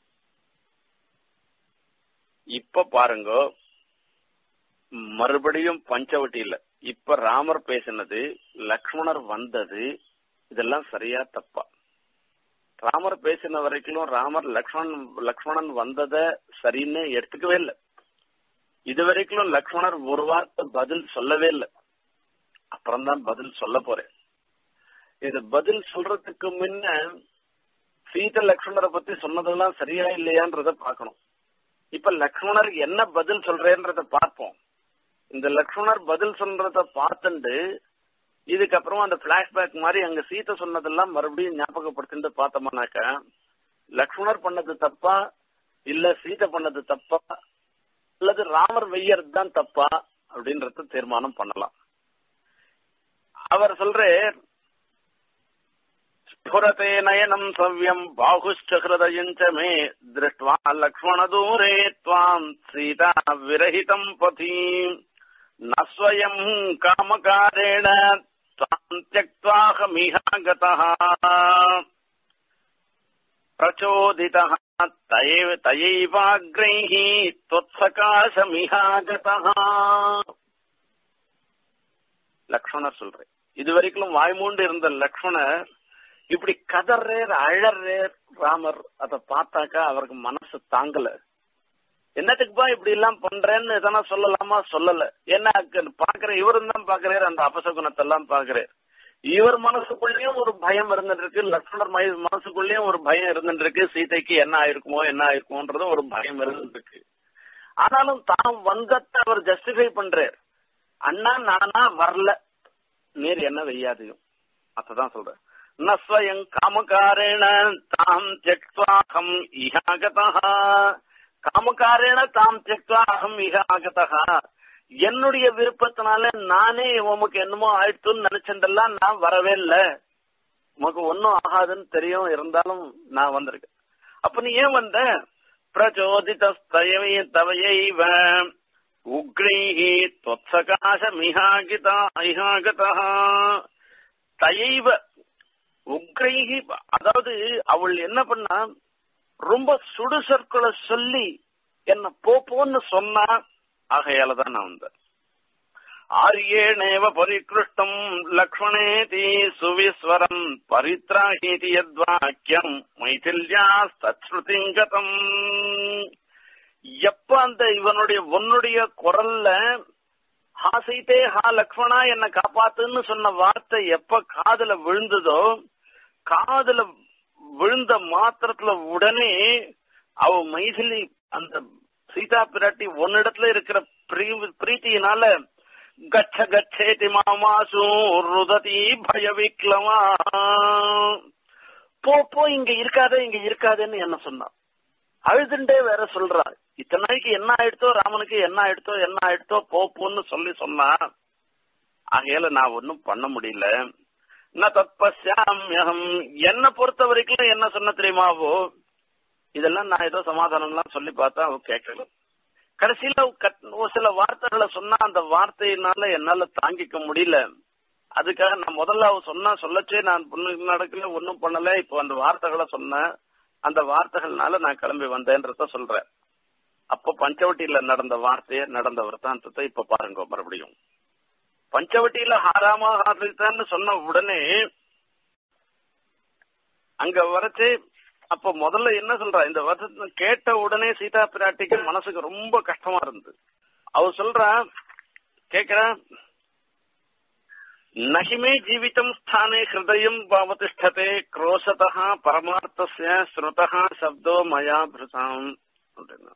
இப்ப பாருங்க மறுபடியும் பஞ்சவட்டி இல்ல இப்ப ராமர் பேசினது லக்ஷ்மணர் வந்தது இதெல்லாம் சரியா தப்பா ராமர் பேசின வரைக்கும் ராமர் லக்ஷ்மணன் லக்ஷ்மணன் வந்தத சரின்னு எடுத்துக்கவே இல்லை இது வரைக்கும் லக்ஷ்மணர் ஒரு வார்த்தை பதில் சொல்லவே இல்லை அப்புறம்தான் பதில் சொல்ல போறேன் இது பதில் சொல்றதுக்கு முன்ன சீத லக்ஷ்மணரை பத்தி சொன்னதெல்லாம் சரியா இல்லையான்றத பாக்கணும் இப்ப லக்ஷ்மணர் என்ன பதில் சொல்றேன்றத பார்ப்போம் இந்த லக்ஷ்மணர் பதில் சொல்றத பார்த்துட்டு இதுக்கப்புறமா அந்த பிளாஷ்பேக் மாதிரி அங்க சீத்தை சொன்னதெல்லாம் மறுபடியும் ஞாபகப்படுத்திட்டு பார்த்தோம்னாக்கா லக்ஷ்மணர் பண்ணது தப்பா இல்ல சீதை பண்ணது தப்பா அல்லது ராமர் வெய்யறது தான் தப்பா அப்படின்றத தீர்மானம் பண்ணலாம் அவர் சொல்ற ஸ்புரதே நயனம் சவ்யம் பாகுஷ்ட ஹிருதயம் ச மே திருஷ்டுவா லக்ஷ்மண தூரே த்வாம் சீதா விரஹிதம் பதி ந ஸ்வயம் காமகாரேண த்வாம் தியக்த்வாஹமிஹாகதः प्रचोदितः तयैव तयैवाग्रैः त्वत्सकाशमिहागतः லக்ஷ்மணர் சொல்றேன் இது வரைக்கும் வாய்மூண்டு இருந்த லக்ஷ்மணர் இப்படி கதர்றேர் அழறேர் ராமர் அத பார்த்தாக்கா அவருக்கு மனசு தாங்கல என்னத்துக்குப்பா இப்படி எல்லாம் பண்றேன்னு எதனா சொல்லலாமா சொல்லல என்ன பாக்குற இவரும் தான் பாக்குறாரு அந்த அபசகுணத்தை எல்லாம் பாக்குறாரு இவர் மனசுக்குள்ளேயும் ஒரு பயம் இருந்துட்டு இருக்கு லக்ஷ்மணர் மனசுக்குள்ளேயும் ஒரு பயம் இருந்துட்டு இருக்கு சீதைக்கு என்ன ஆயிருக்குமோ என்ன ஆயிருக்குமோன்றது ஒரு பயம் இருந்துட்டு இருக்கு ஆனாலும் தான் வந்தத்தை அவர் ஜஸ்டிஃபை பண்றார் அண்ணா நானா வரல நீர் என்ன வெய்யாதையும் அதான் சொல்ற நஸ்வயம் காமகாரேண தாம் தியக்வாகம் இஹாகதா காமகாரேண தாம் தியக்வாகம் இஹாகதா என்னுடைய விருப்பத்தினால நானே உமக்கு என்னமோ ஆயிடுத்துன்னு நினைச்சதெல்லாம் நான் வரவே இல்ல உமக்கு ஒன்னும் ஆகாதுன்னு தெரியும் இருந்தாலும் நான் வந்திருக்கேன் அப்ப நீ ஏன் வந்த பிரச்சோதிதஸ்தயமே தவையைவ உக்ரைஹி தொத்சகாசமிஹாகிதா இஹாகதா தயைவ உக்ரைஹி அதாவது அவள் என்ன பண்ணா ரொம்ப சுடு சொற்களை சொல்லி என்ன போப்போன்னு சொன்னா ஆகையால தான் நான் வந்தேன் ஆரியேணேவ பரிகிருஷ்டம் லக்ஷ்மணேதி சுவிஸ்வரம் பரித்ராஹீதி யத்வாக்கியம் மைதில்யா தத்ஸ்ருதிங்கதம் எப்ப அந்த இவனுடைய உன்னுடைய குரல்ல ஹா சீதே ஹா லக்ஷ்மணா என்ன காப்பாத்துன்னு சொன்ன வார்த்தை எப்ப காதுல விழுந்ததோ காதுல விழுந்த மாத்திரத்துல உடனே அவ மைதிலி அந்த சீதா பிராட்டி ஒன்னிடத்துல இருக்கிற பிரீத்தியினால கச்ச கச்சேதி மாமாசு ருததி பய விக்லமா போ போ இங்க இருக்காத இங்க இருக்காதேன்னு என்ன சொன்னான் அழுதுண்டே வேற சொல்றா இத்தனை நாளைக்கு என்ன ஆயிடுத்தோ ராமனுக்கு என்ன ஆயிடுத்தோ என்ன ஆயிடுத்தோ போ போன்னு சொல்லி சொன்னா ஆகையால நான் ஒன்னும் பண்ண முடியல ந தத்பஸ்யாமியகம் என்ன பொறுத்த வரைக்கும் என்ன சொன்ன தெரியுமாவோ இதெல்லாம் நான் ஏதோ சமாதானம்லாம் சொல்லி பார்த்தா அவ கேட்கல கடைசியில ஒரு சில வார்த்தைகளை சொன்னா அந்த வார்த்தையினால என்னால தாங்கிக்க முடியல அதுக்காக நான் முதல்ல அவ சொன்னா சொல்லச்சே நான் பொண்ணு நடக்கல ஒன்னும் பண்ணல இப்போ அந்த வார்த்தைகளை சொன்னேன் அந்த வார்த்தைகள்னால நான் கிளம்பி வந்தேன்றத சொல்றேன் அப்ப பஞ்சவட்டியில நடந்த வார்த்தைய நடந்த விரத்தாந்தத்தை இப்ப பாருங்க மறுபடியும் பஞ்சவட்டியில ஹாராமா ஹாரித்தான்னு சொன்ன உடனே அங்க வரச்சு அப்ப முதல்ல என்ன சொல்றா இந்த வருஷத்தை கேட்ட உடனே சீதா பிராட்டிக்கு மனசுக்கு ரொம்ப கஷ்டமா இருந்தது அவ சொல்றா கேக்குற நகிமே ஜீவிதம் ஸ்தானே ஹிருதயம் பாவதிஷ்டதே குரோசதா பரமார்த்தசிய ஸ்ருதா சப்தோ மயா பிருதாம் அப்படின்னா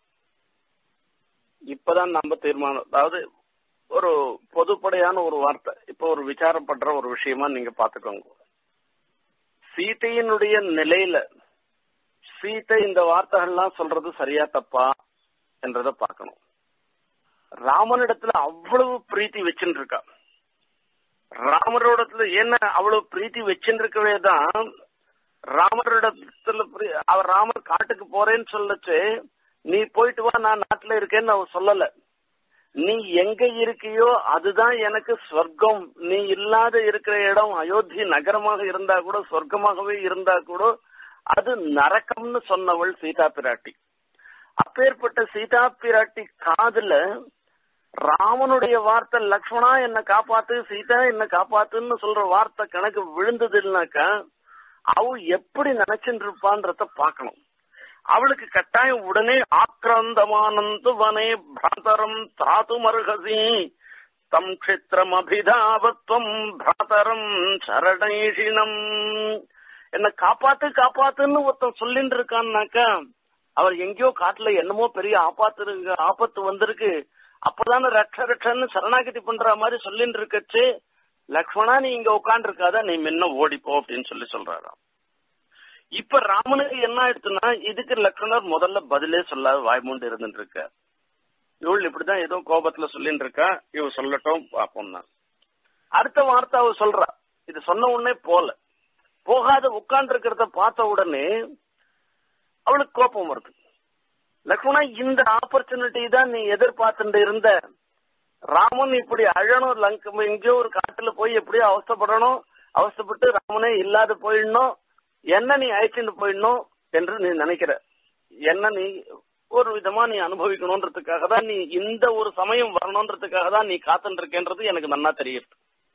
இப்பதான் நம்ம தீர்மானம் அதாவது ஒரு பொதுப்படையான ஒரு வார்த்தை இப்ப ஒரு விசாரம் பண்ற ஒரு விஷயமா நீங்க பாத்துக்கோங்க சீதையினுடைய நிலையில சீத்தை இந்த வார்த்தைகள்லாம் சொல்றது சரியா தப்பா என்றத பார்க்கணும் ராமனிடத்துல அவ்வளவு பிரீத்தி வச்சுட்டு இருக்கா ராமரோடத்துல என்ன அவ்வளவு பிரீத்தி வச்சுட்டு இருக்கவே தான் ராமரிடத்துல அவர் ராமர் காட்டுக்கு போறேன்னு சொல்லச்சு நீ போயிட்டு வா நான் நாட்டுல இருக்கேன்னு அவர் சொல்லல நீ எங்க இருக்கியோ அதுதான் எனக்கு சொர்க்கம் நீ இல்லாத இருக்கிற இடம் அயோத்தி நகரமாக இருந்தா கூட சொர்க்கமாகவே இருந்தா கூட அது நரக்கம்னு சொன்னவள் சீதா பிராட்டி அப்பேற்பட்ட சீதா பிராட்டி காதுல ராமனுடைய வார்த்தை லக்ஷ்மணா என்ன காப்பாத்து சீதா என்ன காப்பாத்துன்னு சொல்ற வார்த்தை கணக்கு விழுந்தது இல்லைனாக்கா அவ எப்படி நினைச்சுட்டு இருப்பான்றத பாக்கணும் அவளுக்கு கட்டாயம் உடனே ஆக்ராந்தமானந்து வனே பிராதரம் தாத்து மருகசி தம் க்ஷித்திரம் அபிதாபத்வம் பிராதரம் சரணைஷினம் என்ன காப்பாத்து காப்பாத்துன்னு ஒருத்தன் சொல்லிட்டு இருக்கான்னாக்கா அவர் எங்கேயோ காட்டுல என்னமோ பெரிய ஆபாத்து ஆபத்து வந்திருக்கு அப்பதானே ரட்ச ரட்சன்னு சரணாகதி பண்ற மாதிரி சொல்லிட்டு இருக்கச்சு லக்ஷ்மணா நீ இங்க உட்காந்து இருக்காத நீ முன்ன ஓடிப்போ அப்படின்னு சொல்லி சொல்றாராம் இப்ப ராமனுக்கு என்ன ஆயிடுச்சுன்னா இதுக்கு லக்ஷ்மணர் முதல்ல பதிலே சொல்லாத வாய்மூண்டு இருந்துட்டு இருக்க இவள் இப்படிதான் ஏதோ கோபத்துல சொல்லிட்டு இருக்கா இவ சொல்லட்டும் பாப்போம்னா அடுத்த வார்த்தை அவ சொல்றா இது சொன்ன உடனே போல போகாத உட்கார்ந்து இருக்கிறத பார்த்த உடனே அவளுக்கு கோபம் வருது லக்ஷ்மணா இந்த ஆப்பர்ச்சுனிட்டி தான் நீ எதிர்பார்த்துட்டு இருந்த ராமன் இப்படி அழணும் லங்க எங்கேயோ ஒரு காட்டுல போய் எப்படியோ அவஸ்தப்படணும் அவஸ்தப்பட்டு ராமனே இல்லாத போயிடணும் என்ன நீ அழைச்சிட்டு போயிடணும் என்று நீ நினைக்கிற என்ன நீ ஒரு விதமா நீ அனுபவிக்கணும்ன்றதுக்காக தான் நீ இந்த ஒரு சமயம் வரணும்ன்றதுக்காக தான் நீ காத்துட்டு இருக்கேன்றது எனக்கு நன்னா தெரியுது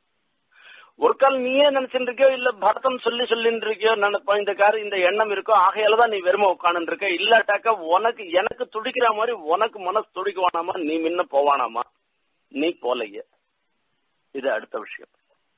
ஒரு கால் நீயே நினைச்சுட்டு இருக்கியோ இல்ல பரதம் சொல்லி சொல்லிட்டு இருக்கியோ நினைப்பா இந்த காரு இந்த எண்ணம் இருக்கோ ஆகையால தான் நீ வெறும உட்காந்து இருக்க இல்லாட்டாக்கா உனக்கு எனக்கு துடிக்கிற மாதிரி உனக்கு மனசு துடிக்குவானாமா நீ முன்ன போவானாமா நீ போலைய இது அடுத்த விஷயம்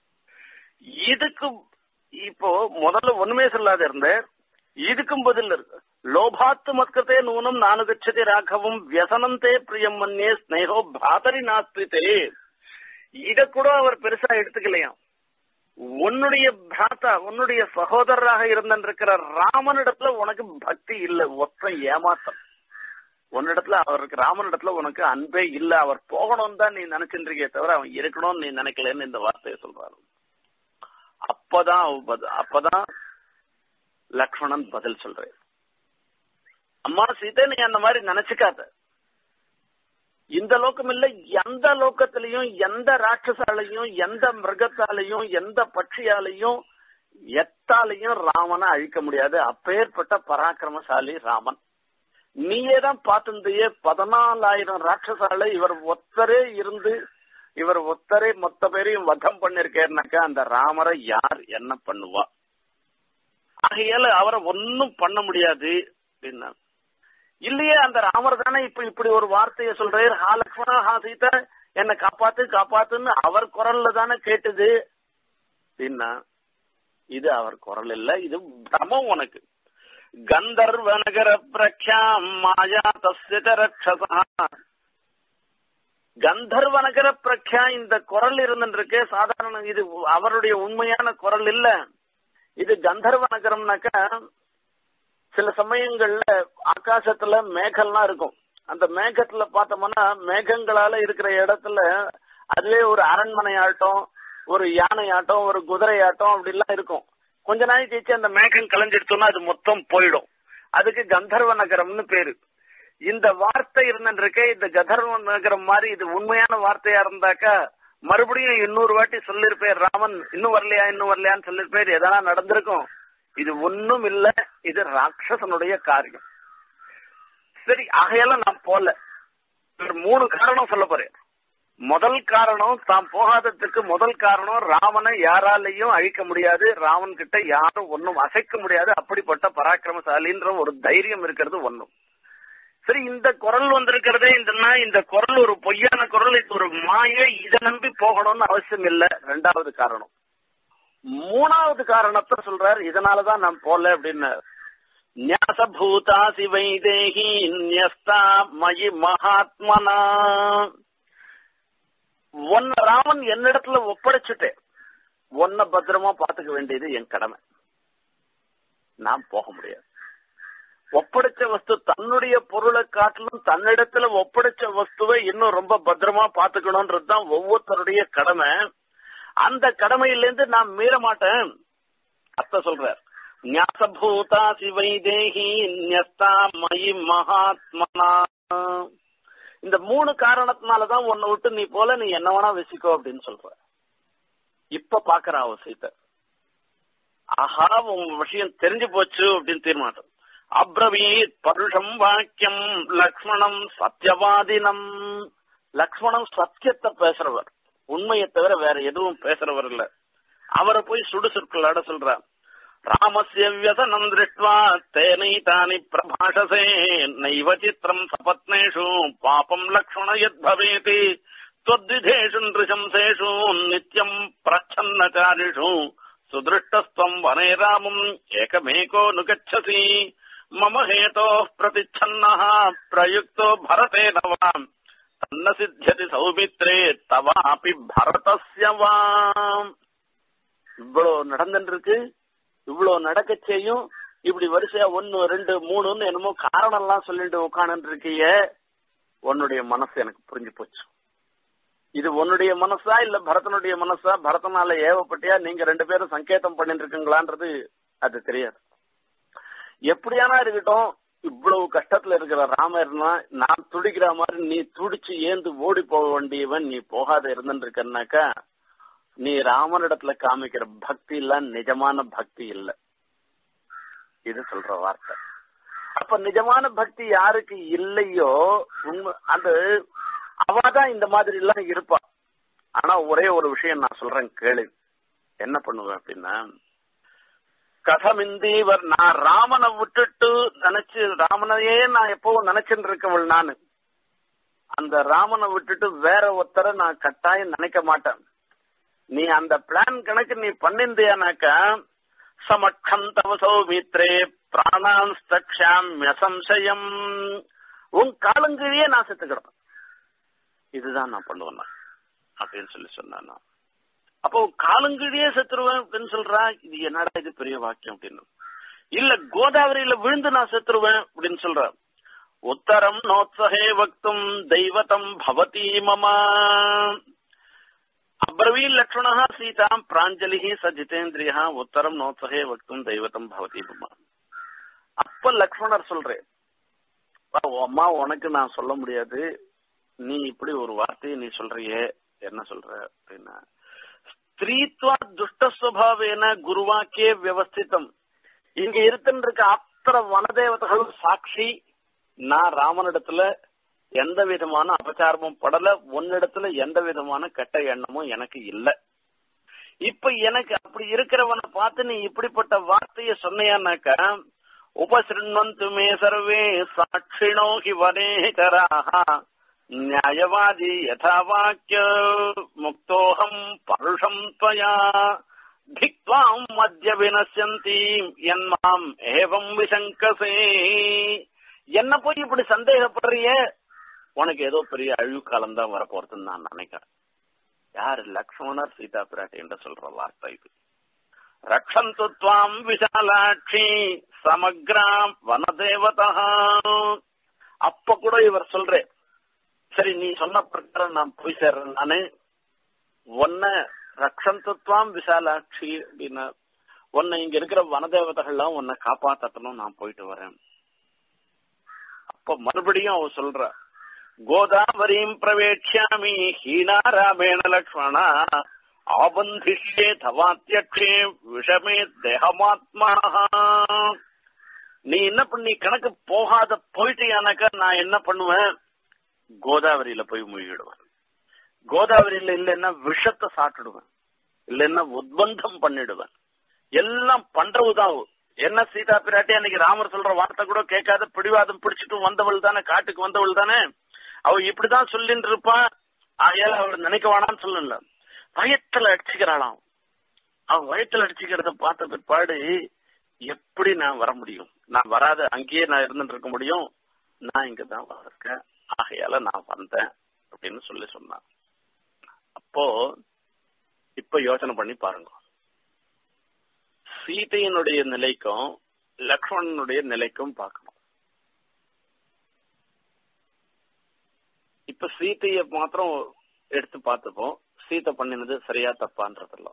இதுக்கு இப்போ முதல்ல ஒண்ணுமே சொல்லாத இருந்த இதுக்கும் பதில் இருக்கு லோபாத்து மத்கத்தே நூனம் நானுகச்சதி ராகவும் வியசனந்தே பிரியம் மன்னே ஸ்னேகோ பிராதரி நாஸ்தித்தே இத கூட அவர் பெருசா எடுத்துக்கலையாம் உன்னுடைய பிராத்தா உன்னுடைய சகோதரராக இருந்திருக்கிற ராமனிடத்துல உனக்கு பக்தி இல்ல ஒத்த ஏமாத்தம் உன்னிடத்துல அவருக்கு ராமனிடத்துல உனக்கு அன்பே இல்ல அவர் போகணும்னு தான் நீ நினைச்சுட்டு இருக்கிய தவிர அவன் இருக்கணும்னு நீ நினைக்கலன்னு இந்த வார்த்தையை சொல்றாரு அப்பதான் அப்பதான் லக்ஷ்மணன் பதில் சொல்றேன் அம்மா சீதை நீ அந்த மாதிரி நினைச்சுக்காத இந்த லோகம் இல்ல எந்த லோகத்திலையும் எந்த ராட்சசாலையும் எந்த மிருகத்தாலையும் எந்த பட்சியாலையும் எத்தாலையும் ராமனை அழிக்க முடியாது அப்பேற்பட்ட பராக்கிரமசாலி ராமன் நீயே தான் பார்த்திருந்தையே பதினாலாயிரம் ராட்சசாலை இவர் ஒத்தரே இருந்து இவர் ஒத்தரே மொத்த பேரையும் வதம் பண்ணிருக்கேன்னாக்கா அந்த ராமரை யார் என்ன பண்ணுவா ஆகையால அவரை ஒன்னும் பண்ண முடியாது அப்படின்னா இல்லையே அந்த ராமர் தானே இப்ப இப்படி ஒரு வார்த்தையை சொல்றாரு ஹா லக்ஷ்மணா ஹா சீதா என்ன காப்பாத்து காப்பாத்துன்னு அவர் குரல்ல தானே கேட்டுது அப்படின்னா இது அவர் குரல் இல்ல இது பிரமம் உனக்கு கந்தர்வ நகர பிரக்யாம் மாயா தஸ்ய ரக்ஷசா கந்தர்வ நகர பிரக்யா இந்த குரல் இருந்துருக்கு சாதாரண இது அவருடைய உண்மையான குரல் இல்ல இது கந்தர்வ நகரம்னாக்க சில சமயங்கள்ல ஆகாசத்துல மேகம்லாம் இருக்கும் அந்த மேகத்துல பார்த்தோம்னா மேகங்களால இருக்கிற இடத்துல அதுவே ஒரு அரண்மனை ஆட்டம் ஒரு யானை ஆட்டம் ஒரு குதிரை ஆட்டம் அப்படிலாம் இருக்கும் கொஞ்ச நாள் கழிச்சு அந்த மேகம் கலைஞ்சிடுச்சோம்னா அது மொத்தம் போயிடும் அதுக்கு கந்தர்வ நகரம்னு பேரு இந்த வார்த்தை இருந்துருக்கே இந்த கந்தர்வ நகரம் மாதிரி இது உண்மையான வார்த்தையா இருந்தாக்கா மறுபடியும் இன்னொரு வாட்டி சொல்லிருப்பேன் ராமன் இன்னும் வரலையா இன்னும் வரலையான்னு சொல்லிருப்பேன் எதனா நடந்திருக்கும் இது ஒண்ணும் இல்ல இது ராட்சசனுடைய காரியம் சரி ஆகையால நான் போல ஒரு மூணு காரணம் சொல்ல போறேன் முதல் காரணம் தான் போகாததுக்கு முதல் காரணம் ராவனை யாராலையும் அழிக்க முடியாது ராவன் கிட்ட யாரும் ஒன்னும் அசைக்க முடியாது அப்படிப்பட்ட பராக்கிரமசாலின்ற ஒரு தைரியம் இருக்கிறது ஒண்ணும் சரி இந்த குரல் வந்திருக்கிறதே இந்த இந்த குரல் ஒரு பொய்யான குரல் இது ஒரு மாய இதை நம்பி போகணும்னு அவசியம் இல்ல ரெண்டாவது காரணம் மூணாவது காரணத்தை சொல்றார் இதனாலதான் நான் போல அப்படின்னு ஞாசபூதா சிவை தேகி நியஸ்தா மயி மகாத்மனா ஒன்ன ராமன் என்னிடத்துல ஒப்படைச்சுட்டேன் ஒன்ன பத்திரமா பாத்துக்க வேண்டியது என் கடமை நான் போக முடியாது ஒப்படைச்ச வஸ்து தன்னுடைய பொருளை காட்டிலும் தன்னிடத்துல ஒப்படைச்ச வஸ்துவை இன்னும் ரொம்ப பத்திரமா பாத்துக்கணும்ன்றது தான் ஒவ்வொருத்தருடைய கடமை அந்த கடமையிலேருந்து நான் மீற மாட்டேன் அத்த சொல்றார் ஞாசபூதா சிவை தேகி நியஸ்தா மயி மகாத்மனா இந்த மூணு காரணத்தினாலதான் உன்னை விட்டு நீ போல நீ என்ன வேணா வச்சுக்கோ அப்படின்னு சொல்ற இப்ப பாக்குற அவசியத்தை ஆஹா உங்க விஷயம் தெரிஞ்சு போச்சு அப்படின்னு தீர்மானம் அப்ரவீத் பருஷம் வாக்கியம் லக்ஷ்மணம் சத்தியவாதினம் லக்ஷ்மணம் சத்தியத்தை பேசுறவர் உண்மையை தவிர வேற எதுவும் பேசுறவர் இல்ல அவரை போய் சுடுசொற்களோட சொல்றார் ராமஸ்ய வியசனம் திருஷ்டுவா தேனைதானி பிரபாஷசே நைவ சித்திரம் சபத்னேஷு பாபம் லக்ஷ்மண யத் பவேதி त्वद्विधेषु नृशंसेषु नित्यम् प्रच्छन्नचारिषु सुदृष्टस्त्वम् वने रामम् एकमेको नुगच्छसि मम हेतोः प्रतिच्छन्नः प्रयुक्तो भरतेन वा तन्न सिद्ध्यति सौमित्रे तवापि भरतस्य वा இவ்வளவு நடந்துட்டு இருக்கு இவ்வளவு நடக்க செய்யும் இப்படி வரிசையா ஒன்னு ரெண்டு மூணுன்னு என்னமோ காரணம் எல்லாம் சொல்லிட்டு உட்காந்து இருக்கிய உன்னுடைய மனசு எனக்கு புரிஞ்சு போச்சு இது உன்னுடைய மனசா இல்ல பரதனுடைய மனசா பரதனால ஏவப்பட்டியா நீங்க ரெண்டு பேரும் சங்கேதம் பண்ணிட்டு இருக்கீங்களான்றது அது தெரியாது எப்படியானா இருக்கட்டும் இவ்வளவு கஷ்டத்துல இருக்கிற ராமர்னா நான் துடிக்கிற மாதிரி நீ துடிச்சு ஏந்து ஓடி போக வேண்டியவன் நீ போகாத இருந்துட்டு இருக்கனாக்கா நீ ராமனிடத்துல காமிக்கிற பக்தி எல்லாம் நிஜமான பக்தி இல்ல இது சொல்ற வார்த்தை அப்ப நிஜமான பக்தி யாருக்கு இல்லையோ உண்மை அது அவதான் இந்த மாதிரி எல்லாம் இருப்பா ஆனா ஒரே ஒரு விஷயம் நான் சொல்றேன் கேளு என்ன பண்ணுவேன் அப்படின்னா கதமிந்தீவர் நான் ராமனை விட்டுட்டு நினைச்சு ராமனையே நான் எப்பவும் நினைச்சுட்டு இருக்கவள் நானு அந்த ராமனை விட்டுட்டு வேற ஒருத்தரை நான் கட்டாயம் நினைக்க மாட்டேன் நீ அந்த பிளான் கணக்கு நீ பண்ணிருந்தியானாக்கா சமட்சம் தவ சௌமித்ரே பிராணான் சம்சயம் உன் காலங்கீழியே நான் செத்து கிடப்பேன் இதுதான் நான் பண்ணுவேன் நான் அப்படின்னு சொல்லி சொன்னேன் நான் அப்போ காலங்கீழியே செத்துருவேன் அப்படின்னு சொல்றா இது என்னடா இது பெரிய வாக்கியம் அப்படின்னு இல்ல கோதாவரியில விழுந்து நான் செத்துருவேன் அப்படின்னு சொல்ற உத்தரம் நோத்சகே வக்தும் தெய்வத்தம் பவதி மமா அப்ரவீல் லக்ஷ்மணா சீதாம் பிராஞ்சலி ச ஜிதேந்திரியா உத்தரம் நோத்சகே வக்தும் தெய்வத்தம் பவதி மமா அப்ப லக்ஷ்மணர் சொல்றேன் அம்மா உனக்கு நான் சொல்ல முடியாது நீ இப்படி ஒரு வார்த்தையை நீ சொல்றியே என்ன சொல்ற அப்படின்னா ஸ்திரீத்வா துஷ்ட சுவாவேன குருவாக்கே வியவஸ்திதம் இங்க இருக்கின்ற அத்தனை வனதேவதைகளும் சாட்சி நான் ராமனிடத்துல எந்த விதமான அபச்சாரமும் படல உன்னிடத்துல எந்த விதமான கெட்ட எண்ணமும் எனக்கு இல்ல இப்ப எனக்கு அப்படி இருக்கிறவனை பார்த்து நீ இப்படிப்பட்ட வார்த்தைய சொன்னையானாக்கா உபசிருண்வந்து மே சர்வே சாட்சிணோ ஹி வனேகராக न्यायवादी यथा वाक्य मुक्तोऽहम् परुषम् त्वया धिक्त्वाम् मध्य विनश्यन्ति என்மாம் ஏவம் விசங்கசே என்ன போய் இப்படி சந்தேகப்படுறிய உனக்கு ஏதோ பெரிய அழிவு காலம் தான் வரப்போறதுன்னு நான் நினைக்கிறேன் யாரு லக்ஷ்மணர் சீதா பிராட்டி என்று சொல்ற வார்த்தை இது ரக்ஷந்து துவாம் விஷாலாட்சி சமக்ராம் வனதேவதா அப்ப கூட இவர் சொல்றேன் சரி நீ சொன்ன பிரகாரம் நான் போய் சேர்றேன் நானு ஒன்ன ரக்ஷந்தத்வாம் விசாலாட்சி அப்படின்னா உன்னை இங்க இருக்கிற வனதேவதைகள்லாம் உன்னை காப்பாத்தணும் நான் போயிட்டு வரேன் அப்ப மறுபடியும் அவ சொல்ற கோதாவரீம் பிரவேட்சாமி ஹீனா ராமேண லக்ஷ்மணா ஆபந்திஷ்யே தவாத்தியக்ஷே விஷமே தேகமாத்மா நீ என்ன பண்ணி கணக்கு போகாத போயிட்டியானாக்கா நான் என்ன பண்ணுவேன் கோதாவரியில போய் மூழ்கிடுவேன் கோதாவரியில இல்லைன்னா விஷத்தை சாப்பிடுவேன் இல்லைன்னா உத்பந்தம் பண்ணிடுவேன் எல்லாம் பண்றவுதான் என்ன சீதா பிராட்டி அன்னைக்கு ராமர் சொல்ற வார்த்தை கூட கேட்காத பிடிவாதம் பிடிச்சிட்டு வந்தவள் தானே காட்டுக்கு வந்தவள் தானே அவ இப்படிதான் சொல்லிட்டு இருப்பான் ஆயால அவள் நினைக்க வேணாம்னு சொல்லல வயத்துல அடிச்சுக்கிறாளாம் அவ வயத்துல அடிச்சுக்கிறத பார்த்த பிற்பாடு எப்படி நான் வர முடியும் நான் வராத அங்கேயே நான் இருந்துட்டு இருக்க முடியும் நான் இங்கதான் வந்திருக்கேன் ஆகையால நான் வந்தேன் அப்படின்னு சொல்லி சொன்னான் அப்போ இப்ப யோசனை பண்ணி பாருங்க சீதையினுடைய நிலைக்கும் லக்ஷ்மணனுடைய நிலைக்கும் பார்க்கணும் இப்ப சீதைய மாத்திரம் எடுத்து பார்த்துப்போம் சீதை பண்ணினது சரியா தப்பான்றதில்ல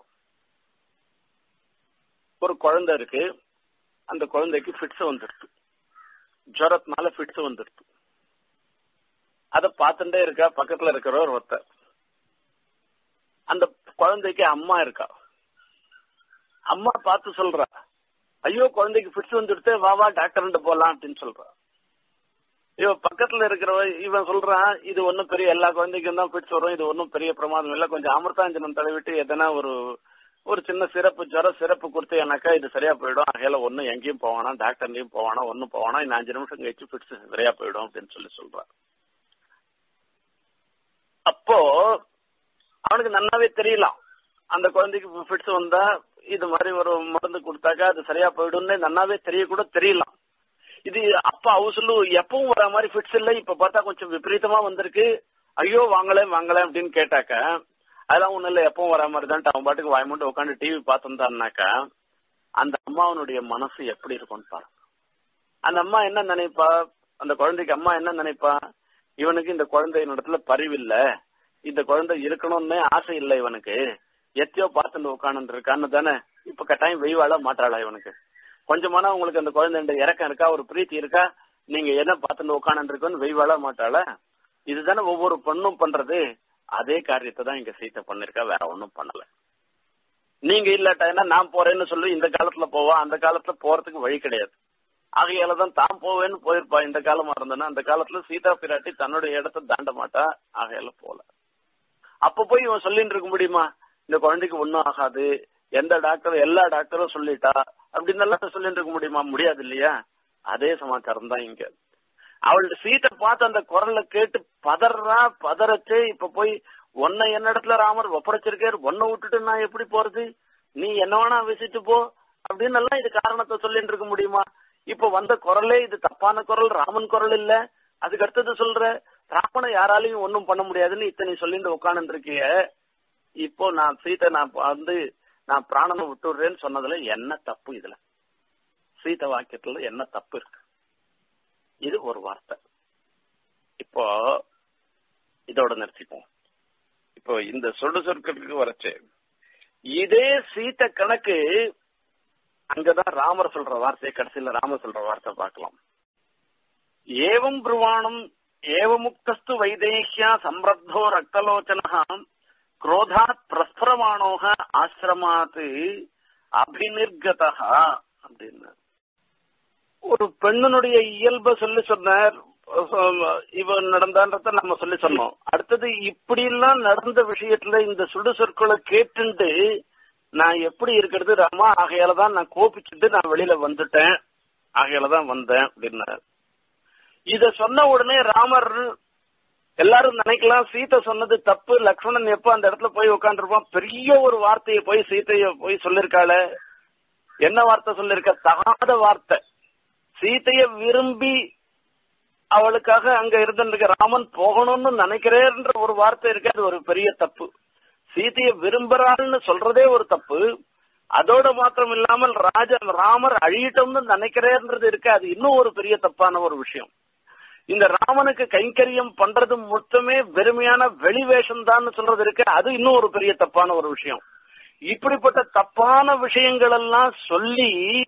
ஒரு குழந்தை இருக்கு அந்த குழந்தைக்கு ஃபிட்ஸ் வந்துடுது ஜுரத்தினால ஃபிட்ஸ் வந்துடுது அத பார்த்துட்டே இருக்கா பக்கத்துல இருக்கிறவர் ஒருத்தர் அந்த குழந்தைக்கு அம்மா இருக்கா அம்மா பார்த்து சொல்றா ஐயோ குழந்தைக்கு ஃபிட்ஸ் வந்துடுத்து வா வா டாக்டர் போலாம் அப்படின்னு சொல்றா இவ பக்கத்துல இருக்கிறவ இவன் சொல்றான் இது ஒன்னும் பெரிய எல்லா குழந்தைக்கும் தான் ஃபிட்ஸ் வரும் இது ஒன்னும் பெரிய பிரமாதம் இல்ல கொஞ்சம் அமிர்தாஞ்சனம் தடவிட்டு எதனா ஒரு ஒரு சின்ன சிறப்பு ஜுர சிறப்பு கொடுத்தேனாக்கா இது சரியா போயிடும் அகையில ஒன்னும் எங்கேயும் போவானா டாக்டர்லயும் போவானா ஒன்னும் போவானா இன்னும் அஞ்சு நிமிஷம் கழிச்சு ஃபிட்ஸ் சரியா போயிடும் அப்படின்னு சொல்லி சொல்றான் அப்போ அவனுக்கு நல்லாவே தெரியலாம் அந்த குழந்தைக்கு ஃபிட்ஸ் வந்தா இது மாதிரி ஒரு மருந்து கொடுத்தாக்கா அது சரியா போயிடும்னு நல்லாவே தெரிய கூட தெரியலாம் இது அப்ப அவ சொல்லு எப்பவும் வர மாதிரி ஃபிட்ஸ் இல்ல இப்ப பார்த்தா கொஞ்சம் விபரீதமா வந்திருக்கு ஐயோ வாங்கல வாங்கல அப்படின்னு கேட்டாக்க அதெல்லாம் ஒண்ணு இல்ல எப்பவும் வர மாதிரி தான் அவன் பாட்டுக்கு வாய்மூட்டு உட்காந்து டிவி பார்த்துருந்தான்னாக்கா அந்த அம்மாவனுடைய மனசு எப்படி இருக்கும்னு பாருங்க அந்த அம்மா என்ன நினைப்பா அந்த குழந்தைக்கு அம்மா என்ன நினைப்பா இவனுக்கு இந்த குழந்தையினிடத்துல பரிவில்ல இந்த குழந்தை இருக்கணும்னு ஆசை இல்லை இவனுக்கு எத்தையோ பார்த்துட்டு உட்காந்து இருக்கான்னு தானே இப்ப கட்டாயம் வெய்வாள மாட்டாளா இவனுக்கு கொஞ்சமானா உங்களுக்கு அந்த குழந்தை இறக்கம் இருக்கா ஒரு பிரீத்தி இருக்கா நீங்க என்ன பார்த்துட்டு உட்காந்து இருக்குன்னு வெய்வாள மாட்டாளா இதுதானே ஒவ்வொரு பொண்ணும் பண்றது அதே காரியத்தை தான் இங்க சீத்தை பண்ணிருக்கா வேற ஒன்னும் பண்ணல நீங்க இல்லாட்டா நான் போறேன்னு சொல்லி இந்த காலத்துல போவா அந்த காலத்துல போறதுக்கு வழி கிடையாது ஆகையால தான் தான் போவேன்னு போயிருப்பா இந்த காலமா இருந்தனா அந்த காலத்துல சீதா பிராட்டி தன்னுடைய இடத்த தாண்ட மாட்டா ஆகையால போல அப்ப போய் இவன் சொல்லிட்டு இருக்க முடியுமா இந்த குழந்தைக்கு ஒன்னும் ஆகாது எந்த டாக்டர் எல்லா டாக்டரும் சொல்லிட்டா அப்படின்னு எல்லாம் சொல்லிட்டு இருக்க முடியுமா முடியாது இல்லையா அதே சமாச்சாரம் தான் இங்க அவள் சீட்டை பார்த்து அந்த குரல்ல கேட்டு பதறா பதறச்சு இப்ப போய் உன்னை என்ன இடத்துல ராமர் ஒப்படைச்சிருக்காரு உன்னை விட்டுட்டு நான் எப்படி போறது நீ என்ன வேணா விசிட்டு போ அப்படின்னு எல்லாம் இது காரணத்தை சொல்லிட்டு இருக்க முடியுமா இப்ப வந்த குரலே இது தப்பான குரல் ராமன் குரல் இல்ல அதுக்கு அடுத்தது சொல்ற ராமனை யாராலையும் ஒன்னும் பண்ண முடியாதுன்னு இத்தனை சொல்லிட்டு உட்காந்து இருக்கிய இப்போ நான் சீத்தை நான் வந்து நான் பிராணனை விட்டுடுறேன்னு சொன்னதுல என்ன தப்பு இதுல சீத வாக்கியத்துல என்ன தப்பு இருக்கு இது ஒரு வார்த்தை இப்போ இதோட நிறுத்திப்போம் இப்போ இந்த சொடு சொற்களுக்கு வரச்சு இதே சீத்த கணக்கு அங்கதான் ராமர் சொல்ற வார்த்தையை கடைசியில ராமர் சொல்ற வார்த்தை பார்க்கலாம் ஏவம் புருவாணம் ஏவமுக்தஸ்து வைதேஹ்யா சம்ரத்தோ ரக்தலோச்சனா குரோதாத் பிரஸ்பரமானோக ஆசிரமாத்து அபிநிர்கதா அப்படின்னு ஒரு பெண்ணனுடைய இயல்ப சொல்லி சொன்னார் இவன் நடந்தான்றத நம்ம சொல்லி சொன்னோம் அடுத்தது இப்படி எல்லாம் நடந்த விஷயத்துல இந்த சுடு சொற்களை கேட்டுண்டு நான் எப்படி இருக்கிறது ராமா ஆகையால தான் நான் கோபிச்சுட்டு நான் வெளியில வந்துட்டேன் ஆகையால தான் வந்தேன் அப்படின்னாரு இத சொன்ன உடனே ராமர் எல்லாரும் நினைக்கலாம் சீதை சொன்னது தப்பு லக்ஷ்மணன் எப்ப அந்த இடத்துல போய் உட்காந்துருப்பான் பெரிய ஒரு வார்த்தையை போய் சீதைய போய் சொல்லிருக்காள என்ன வார்த்தை சொல்லிருக்க தகாத வார்த்தை சீதைய விரும்பி அவளுக்காக அங்க இருந்திருக்க ராமன் போகணும்னு நினைக்கிறேன்ற ஒரு வார்த்தை இருக்கு அது ஒரு பெரிய தப்பு சீதைய விரும்புறாள்னு சொல்றதே ஒரு தப்பு அதோட மாத்திரம் இல்லாமல் ராஜ ராமர் அழியட்டும்னு நினைக்கிறேன்றது இருக்கு அது இன்னும் ஒரு பெரிய தப்பான ஒரு விஷயம் இந்த ராமனுக்கு கைங்கரியம் பண்றது மொத்தமே வெறுமையான வெளிவேஷம் தான் சொல்றது இருக்கு அது இன்னும் ஒரு பெரிய தப்பான ஒரு விஷயம் இப்படிப்பட்ட தப்பான விஷயங்கள் எல்லாம் சொல்லி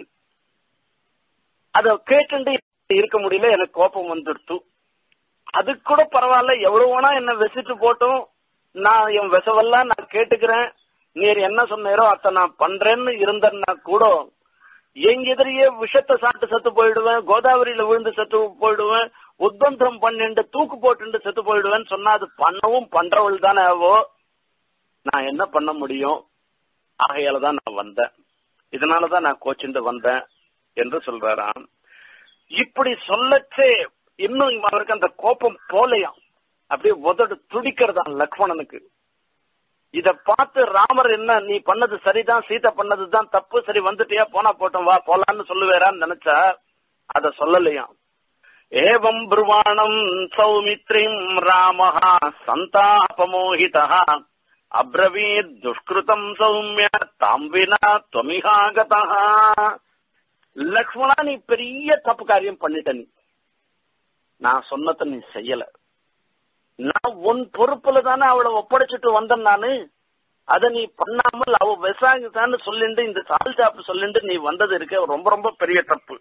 அத கேட்டு இருக்க முடியல எனக்கு கோபம் வந்துடுத்து அது கூட பரவாயில்ல எவ்வளவு வேணா என்ன வெசிட்டு போட்டும் நான் என் விசவெல்லாம் நான் கேட்டுக்கிறேன் நீர் என்ன சொன்னீரோ அத நான் பண்றேன்னு இருந்தேன்னா கூட எங்க எதிரியே விஷத்தை சாப்பிட்டு செத்து போயிடுவேன் கோதாவரியில விழுந்து செத்து போயிடுவேன் உத்பந்தம் பண்ணிண்டு தூக்கு போட்டு செத்து போயிடுவேன்னு சொன்னா அது பண்ணவும் பண்றவள் தானே ஆவோ நான் என்ன பண்ண முடியும் ஆகையால தான் நான் வந்தேன் இதனாலதான் நான் கோச்சிண்டு வந்தேன் என்று சொல்றாராம் இப்படி சொல்லச்சே இன்னும் அவருக்கு அந்த கோபம் போலையாம் அப்படியே உதடு துடிக்கிறதான் லக்ஷ்மணனுக்கு இத பார்த்து ராமர் என்ன நீ பண்ணது சரிதான் சீதை பண்ணதுதான் தப்பு சரி வந்துட்டியா போனா போட்டோம் வா போலான்னு சொல்லுவேரான்னு நினைச்சா அத சொல்லலையாம் ஏவம் பிருவாணம் சௌமித்ரிம் ராமஹா சந்தாபமோகிதா அப்ரவீத் துஷ்கிருதம் சௌமிய தாம் வினா துவமிகாகதா லக்ஷ்மணா நீ பெரிய தப்பு காரியம் பண்ணிட்ட நீ நான் சொன்னதை நீ செய்யல நான் உன் பொறுப்புல தானே அவளை ஒப்படைச்சிட்டு வந்தேன் நானு அத நீ பண்ணாமல் அவ விசாரித்தான்னு சொல்லிண்டு இந்த சால் சாப்பு சொல்லிண்டு நீ வந்தது இருக்க ரொம்ப ரொம்ப பெரிய தப்பு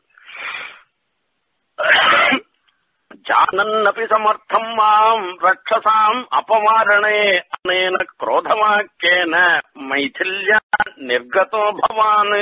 ஜானன்னபி சமர்த்தம் மாம் ரட்சசாம் அபமாரணே அனேன குரோதவாக்கேன மைதில்யா நிர்கதோ பவான்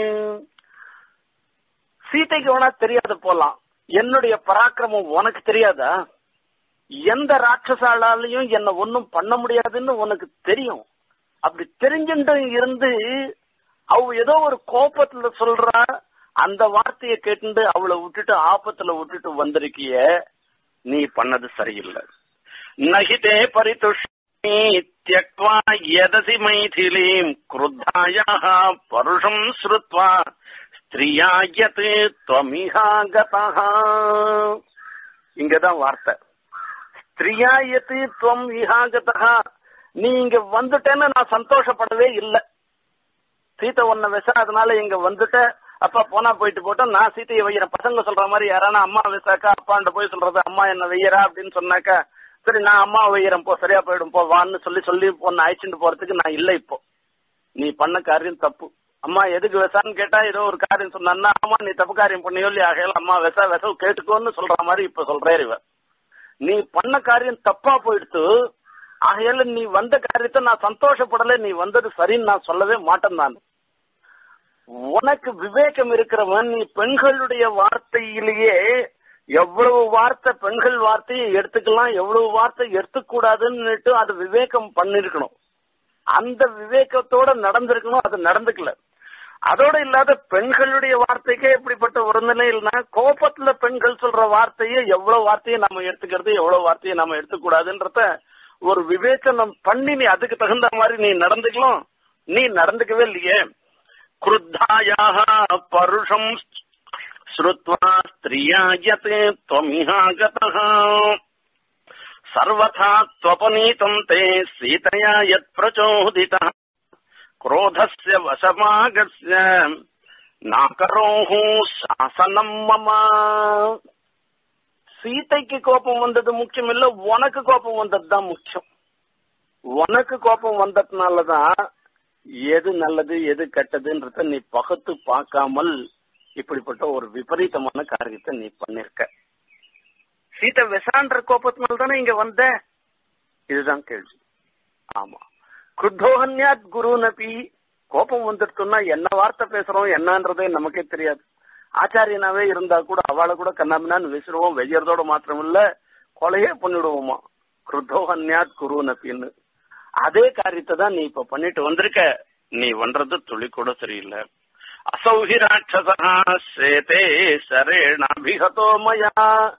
சீதைக்கு வேணா தெரியாது போலாம் என்னுடைய பராக்கிரமம் உனக்கு தெரியாதா எந்த ராட்சசாலாலையும் என்ன ஒன்னும் பண்ண முடியாதுன்னு உனக்கு தெரியும் அப்படி தெரிஞ்சுட்டு இருந்து அவ ஏதோ ஒரு கோபத்துல சொல்றா அந்த வார்த்தையை கேட்டுட்டு அவளை விட்டுட்டு ஆபத்துல விட்டுட்டு வந்திருக்கிய நீ பண்ணது சரியில்லை நகிதே பரிதுஷ்ணி தியக்வா எதசி மைதிலீம் குருத்தாயாக பருஷம் ஸ்ருத்வா ஸ்திரியாயத்து துவமிகாகதா இங்கதான் வார்த்தை ஸ்திரியாயத்து துவம் விஹாகதா நீ இங்க வந்துட்டேன்னு நான் சந்தோஷப்படவே இல்லை சீத்தை ஒன்ன விச அதனால இங்க வந்துட்ட அப்பா போனா போயிட்டு போட்டோம் நான் சீத்தையை வைக்கிறேன் பசங்க சொல்ற மாதிரி யாரானா அம்மா விசாக்கா அப்பாண்ட போய் சொல்றது அம்மா என்ன வெய்யறா அப்படின்னு சொன்னாக்கா சரி நான் அம்மா வைக்கிறேன் போ சரியா போயிடும் போ வான்னு சொல்லி சொல்லி பொண்ணு அழைச்சிட்டு போறதுக்கு நான் இல்லை இப்போ நீ பண்ண காரியம் தப்பு அம்மா எதுக்கு விசான்னு கேட்டா ஏதோ ஒரு காரியம் சொன்னா அம்மா நீ தப்பு காரியம் பண்ணியோ இல்லையா ஆகையில அம்மா விசா விச கேட்டுக்கோன்னு சொல்ற மாதிரி இப்ப சொல்றேன் இவன் நீ பண்ண காரியம் தப்பா போயிடுத்து ஆகையால நீ வந்த காரியத்தை நான் சந்தோஷப்படல நீ வந்தது சரின்னு நான் சொல்லவே மாட்டேன் நான் உனக்கு விவேகம் இருக்கிறவன் நீ பெண்களுடைய வார்த்தையிலேயே எவ்வளவு வார்த்தை பெண்கள் வார்த்தையை எடுத்துக்கலாம் எவ்வளவு வார்த்தை எடுத்துக்கூடாதுன்னுட்டு அது விவேகம் பண்ணிருக்கணும் அந்த விவேகத்தோட நடந்திருக்கணும் அது நடந்துக்கல அதோட இல்லாத பெண்களுடைய வார்த்தைக்கே இப்படிப்பட்ட ஒரு நிலையில்னா கோபத்துல பெண்கள் சொல்ற வார்த்தையை எவ்வளவு வார்த்தையை நம்ம எடுத்துக்கிறது எவ்வளவு வார்த்தையை நம்ம எடுத்துக்கூடாதுன்றத ஒரு விவேச்சனம் பண்ணி நீ அதுக்கு தகுந்த மாதிரி நீ நடந்துக்கலாம் நீ நடந்துக்கவே இல்லையே क्रुद्धायाः परुषम् श्रुत्वा स्त्रिया यत् त्वमिहागतः सर्वथा त्वपनीतम् ते सीतया यत् प्रचोदितः क्रोधस्य वशमागस्य नाकरोः शासनम् मम சீதைக்கு கோபம் வந்தது முக்கியம் இல்ல உனக்கு கோபம் வந்தது தான் முக்கியம் உனக்கு கோபம் வந்ததுனாலதான் எது நல்லது எது கெட்டதுன்றத நீ பகுத்து பார்க்காமல் இப்படிப்பட்ட ஒரு விபரீதமான காரியத்தை நீ பண்ணிருக்க சீதை விசான்ற கோபத்தினால தானே இங்க வந்த இதுதான் கேள்வி ஆமா குத்தோகன்யாத் குரு நபி கோபம் வந்துடுச்சுன்னா என்ன வார்த்தை பேசுறோம் என்னன்றதே நமக்கே தெரியாது ஆச்சாரியனாவே இருந்தா கூட அவளை கூட கண்ணாமினான்னு விசிறுவோம் வெய்யறதோட மாத்திரம் இல்ல கொலையே பண்ணிடுவோமா குருத்தோகன்யாத் குரு நபின்னு அதே காரியத்தை தான் நீ இப்ப பண்ணிட்டு வந்திருக்க நீ பண்றது துளி கூட சரியில்லை அசௌஹி ராட்சசா சேதே சரேணாபிகதோ மயா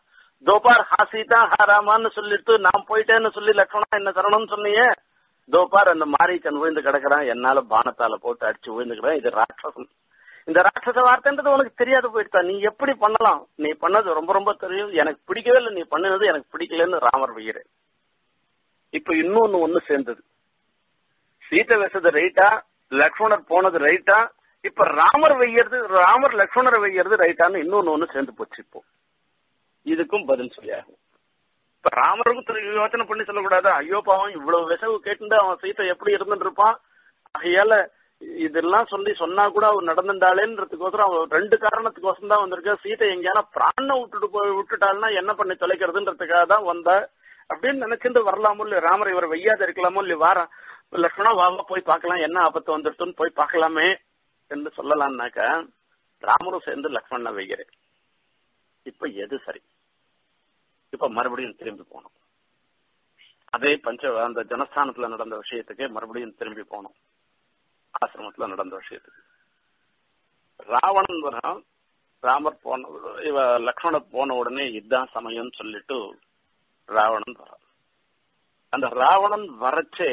தோபார் ஹா சீதா ஹா ராமான்னு சொல்லிட்டு நான் போயிட்டேன்னு சொல்லி லக்ஷ்மணா என்ன தரணும்னு சொன்னியே தோபார் அந்த மாரீச்சன் விழுந்து கிடக்குறான் என்னால பானத்தால போட்டு அடிச்சு விழுந்துக்கிறேன் இது ராட்சசம் இந்த ராட்சச வார்த்தைன்றது உனக்கு தெரியாது போயிட்டா நீ எப்படி பண்ணலாம் நீ பண்ணது ரொம்ப ரொம்ப தெரியும் எனக்கு பிடிக்கவே இல்லை நீ பண்ணது எனக்கு பிடிக்கலன்னு ராமர் வைகிறேன் இப்ப இன்னொன்னு ஒண்ணு சேர்ந்தது சீத்தை வச்சது ரைட்டா லக்ஷ்மணர் போனது ரைட்டா இப்ப ராமர் வெய்யறது ராமர் லக்ஷ்மணரை வெய்யறது ரைட்டான்னு இன்னொன்னு ஒண்ணு சேர்ந்து போச்சு இப்போ இதுக்கும் பதில் சொல்லியாகும் இப்ப ராமருக்கும் திரு யோசனை பண்ணி சொல்லக்கூடாது ஐயோ பாவம் இவ்வளவு விசவு கேட்டு அவன் சீத்தை எப்படி இருந்துட்டு இருப்பான் ஆகையால இதெல்லாம் சொல்லி சொன்னா கூட அவர் நடந்துட்டாளேன்றதுக்கோசரம் அவன் ரெண்டு காரணத்துக்கோசரம் தான் வந்திருக்க சீத்தை எங்கேயான பிராண விட்டுட்டு போய் விட்டுட்டாள்னா என்ன பண்ணி தொலைக்கிறதுன்றதுக்காக தான் வந்த அப்படின்னு நினைச்சிட்டு வரலாமோ இல்லையா ராமர் இவர் வெய்யாத இருக்கலாமோ இல்லையா வார லட்சுமணா வாவா போய் பார்க்கலாம் என்ன ஆபத்து வந்துருச்சுன்னு போய் பார்க்கலாமே என்று சொல்லலாம்னாக்க ராமரும் சேர்ந்து லக்ஷ்மணனை வெய்கிறேன் இப்ப எது சரி இப்ப மறுபடியும் திரும்பி போனோம் அதே பஞ்ச அந்த ஜனஸ்தானத்துல நடந்த விஷயத்துக்கு மறுபடியும் திரும்பி போனோம் ஆசிரமத்துல நடந்த விஷயத்துக்கு ராவணன் வரான் ராமர் போன இவ லக்ஷ்மணர் போன உடனே இதுதான் சமயம் சொல்லிட்டு ராவணன் வரான் அந்த ராவணன் வரச்சே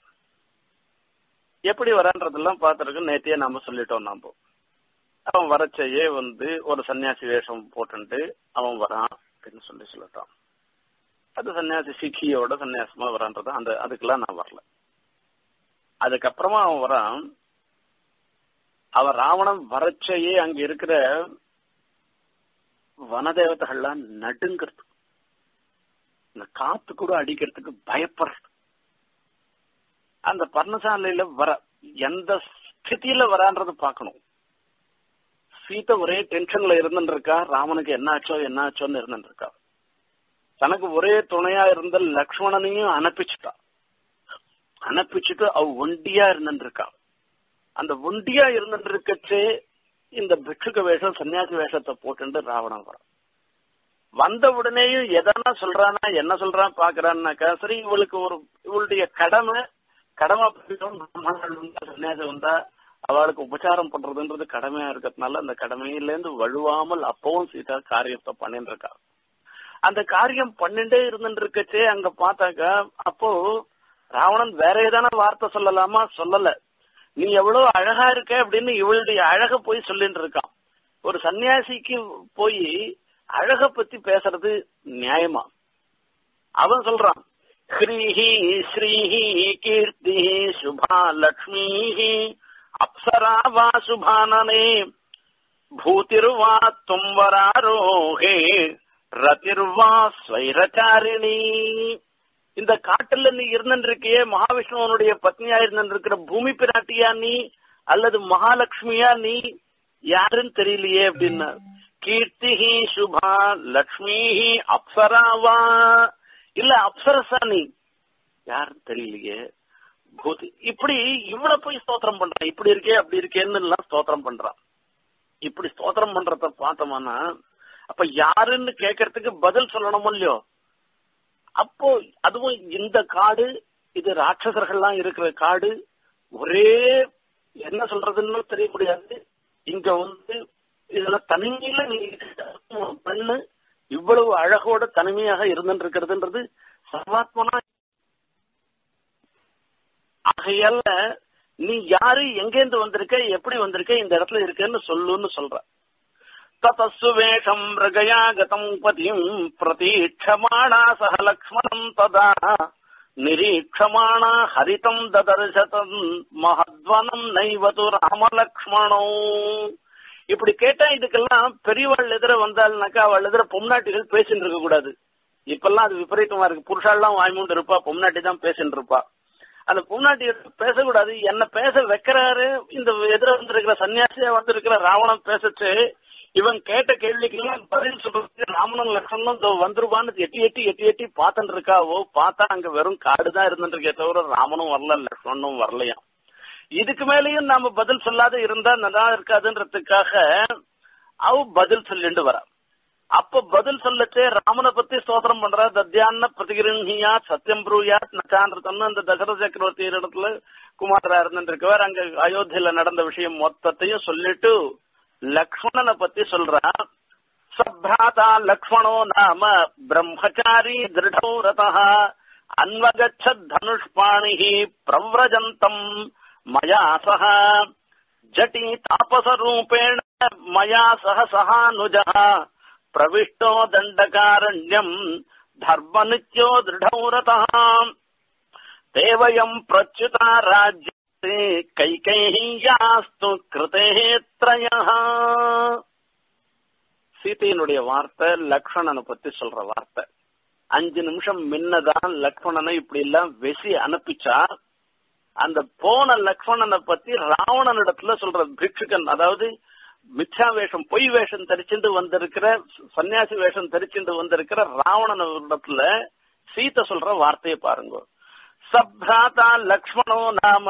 எப்படி வரான்றதெல்லாம் பார்த்துருக்கு நேத்தியே நாம சொல்லிட்டோம் நாம அவன் வரச்சையே வந்து ஒரு சன்னியாசி வேஷம் போட்டுட்டு அவன் வரான் அப்படின்னு சொல்லி சொல்லிட்டான் அது சன்னியாசி சிக்கியோட சன்னியாசமா வரான்றது அந்த அதுக்கெல்லாம் நான் வரல அதுக்கப்புறமா அவன் வரான் அவன் ராவணன் வரச்சையே அங்க இருக்கிற வனதேவதைகள்லாம் நடுங்கிறது இந்த காத்து கூட அடிக்கிறதுக்கு பயப்படுறது அந்த பர்ணசாலையில வர எந்த ஸ்திதியில வரான்றது பார்க்கணும் சீத்தை ஒரே டென்ஷன்ல இருந்துட்டு இருக்கா ராமனுக்கு என்ன ஆச்சோ என்ன ஆச்சோன்னு இருந்துட்டு இருக்கா தனக்கு ஒரே துணையா இருந்த லக்ஷ்மணனையும் அனுப்பிச்சுட்டா அனுப்பிச்சுட்டு அவ ஒண்டியா இருந்துட்டு இருக்கா அந்த ஒண்டியா இருந்துட்டு இருக்கச்சே இந்த பிக்ஷுக வேஷம் சன்னியாசி வேஷத்தை போட்டுட்டு ராவணன் வரான் வந்த உடனேயும் எதனா சொல்றானா என்ன சொல்றான் பாக்குறான்னாக்கா சரி இவளுக்கு ஒரு இவளுடைய கடமை கடமை சன்னியாசம் வந்தா அவளுக்கு உபச்சாரம் பண்றதுன்றது கடமையா இருக்கிறதுனால அந்த கடமையிலேருந்து வழுவாமல் அப்பவும் சீதா காரியத்தை பண்ணிட்டு இருக்கா அந்த காரியம் பண்ணிட்டே இருந்துட்டு இருக்கச்சே அங்க பார்த்தாக்கா அப்போ ராவணன் வேற ஏதான வார்த்தை சொல்லலாமா சொல்லல நீ எவ்வளவு அழகா இருக்க அப்படின்னு இவளுடைய அழக போய் சொல்லிட்டு இருக்கான் ஒரு சன்னியாசிக்கு போய் அழக பத்தி பேசுறது நியாயமா அவன் சொல்றான் ஹ்ரீஹி ஸ்ரீஹி கீர்த்தி சுபா லக்ஷ்மீஹி அப்சரா வா சுபானனே பூதிர்வா தும்பராரோகே ரதிர்வா ஸ்வைரச்சாரிணி இந்த காட்டுல நீ இருந்திருக்கியே மகாவிஷ்ணுவனுடைய பத்னியா இருந்திருக்கிற பூமி பிராட்டியா நீ அல்லது மகாலட்சுமியா நீ யாருன்னு தெரியலையே அப்படின்னு கீர்த்திஹி சுபா லக்ஷ்மிஹி அப்சராவா இல்ல அப்சரசா நீ யாருன்னு தெரியலையே பூதி இப்படி இவ்வளவு போய் ஸ்தோத்திரம் பண்றான் இப்படி இருக்கே அப்படி இருக்கேன்னு எல்லாம் ஸ்தோத்திரம் பண்றான் இப்படி ஸ்தோத்திரம் பண்றத பார்த்தோம்னா அப்ப யாருன்னு கேட்கறதுக்கு பதில் சொல்லணும் இல்லையோ அப்போ அதுவும் இந்த காடு இது ராட்சசர்கள்லாம் இருக்கிற காடு ஒரே என்ன சொல்றதுன்னு தெரிய முடியாது இங்க வந்து இதுல தனிமையில நீ பெண்ணு இவ்வளவு அழகோட தனிமையாக இருந்துட்டு இருக்கிறதுன்றது சர்வாத்மனா ஆகையால நீ யாரு எங்கேருந்து வந்திருக்க எப்படி வந்திருக்க இந்த இடத்துல இருக்கன்னு சொல்லுன்னு சொல்ற ததசு வேஷம் மிருகயா கதம் பதிம் பிரதீட்சமாணா சக லக்ஷ்மணம் ததா நிரீட்சமாணா ஹரிதம் ததர்சதம் மகத்வனம் நைவது ராமலக்ஷ்மணோ இப்படி கேட்டா இதுக்கெல்லாம் பெரியவாள் எதிர வந்தாள்னாக்கா அவள் எதிர பொம்நாட்டிகள் பேசிட்டு இருக்க கூடாது இப்பெல்லாம் அது விபரீதமா இருக்கு புருஷாலாம் வாய்மூண்டு இருப்பா பொம்நாட்டி தான் பேசிட்டு இருப்பா அந்த பொம்நாட்டி பேசக்கூடாது என்ன பேச வைக்கிறாரு இந்த எதிர வந்திருக்கிற சன்னியாசியா வந்திருக்கிற ராவணன் பேசச்சு இவன் கேட்ட கேள்விக்கெல்லாம் பதில் சொல்றதுக்கு ராமனும் லட்சணம் வந்துருவான்னு எட்டி எட்டி எட்டி எட்டி பார்த்துட்டு இருக்காவோ பார்த்தா அங்க வெறும் காடு தான் இருந்துட்டு இருக்கே தவிர ராமனும் வரல லட்சணனும் வரலையா இதுக்கு மேலேயும் நாம பதில் சொல்லாத இருந்தா நல்லா இருக்காதுன்றதுக்காக அவ பதில் சொல்லிட்டு வரா அப்ப பதில் சொல்லச்சே ராமனை பத்தி ஸ்தோத்திரம் பண்றா தத்யான்ன பிரதிகிரணியா சத்தியம் ப்ரூயாத் நச்சான்றதன்னு அந்த தசரத சக்கரவர்த்தி இடத்துல குமாரா இருந்துருக்கவர் அங்க அயோத்தியில நடந்த விஷயம் மொத்தத்தையும் சொல்லிட்டு லக்ஷ்மணனை பத்தி சொல்றா सभ्राता लक्ष्मणो नाम ब्रह्मचारी दृढौ रतः अन्वगच्छद्धनुष्पाणिः प्रव्रजन्तम् मया सह जटी तापसरूपेण मया सह सहानुजः प्रविष्टो दण्डकारण्यम् धर्मनित्यो दृढौ रतः ते वयम् प्रच्युता राज्ये கைகையாஸ்து கிருதே த்ரயः சீதையினுடைய வார்த்தை லக்ஷ்மணனை பத்தி சொல்ற வார்த்தை அஞ்சு நிமிஷம் முன்னதான் லக்ஷ்மணனை இப்படி எல்லாம் வெசி அனுப்பிச்சா அந்த போன லக்ஷ்மணனை பத்தி ராவணனிடத்துல சொல்ற பிக்ஷுகன் அதாவது மித்யா வேஷம் பொய் வேஷம் தரிச்சுட்டு வந்திருக்கிற சன்னியாசி வேஷம் தரிச்சுட்டு வந்திருக்கிற ராவணனிடத்துல சீத்தை சொல்ற வார்த்தையை பாருங்க சப்ராதா லக்ஷ்மணோ நாம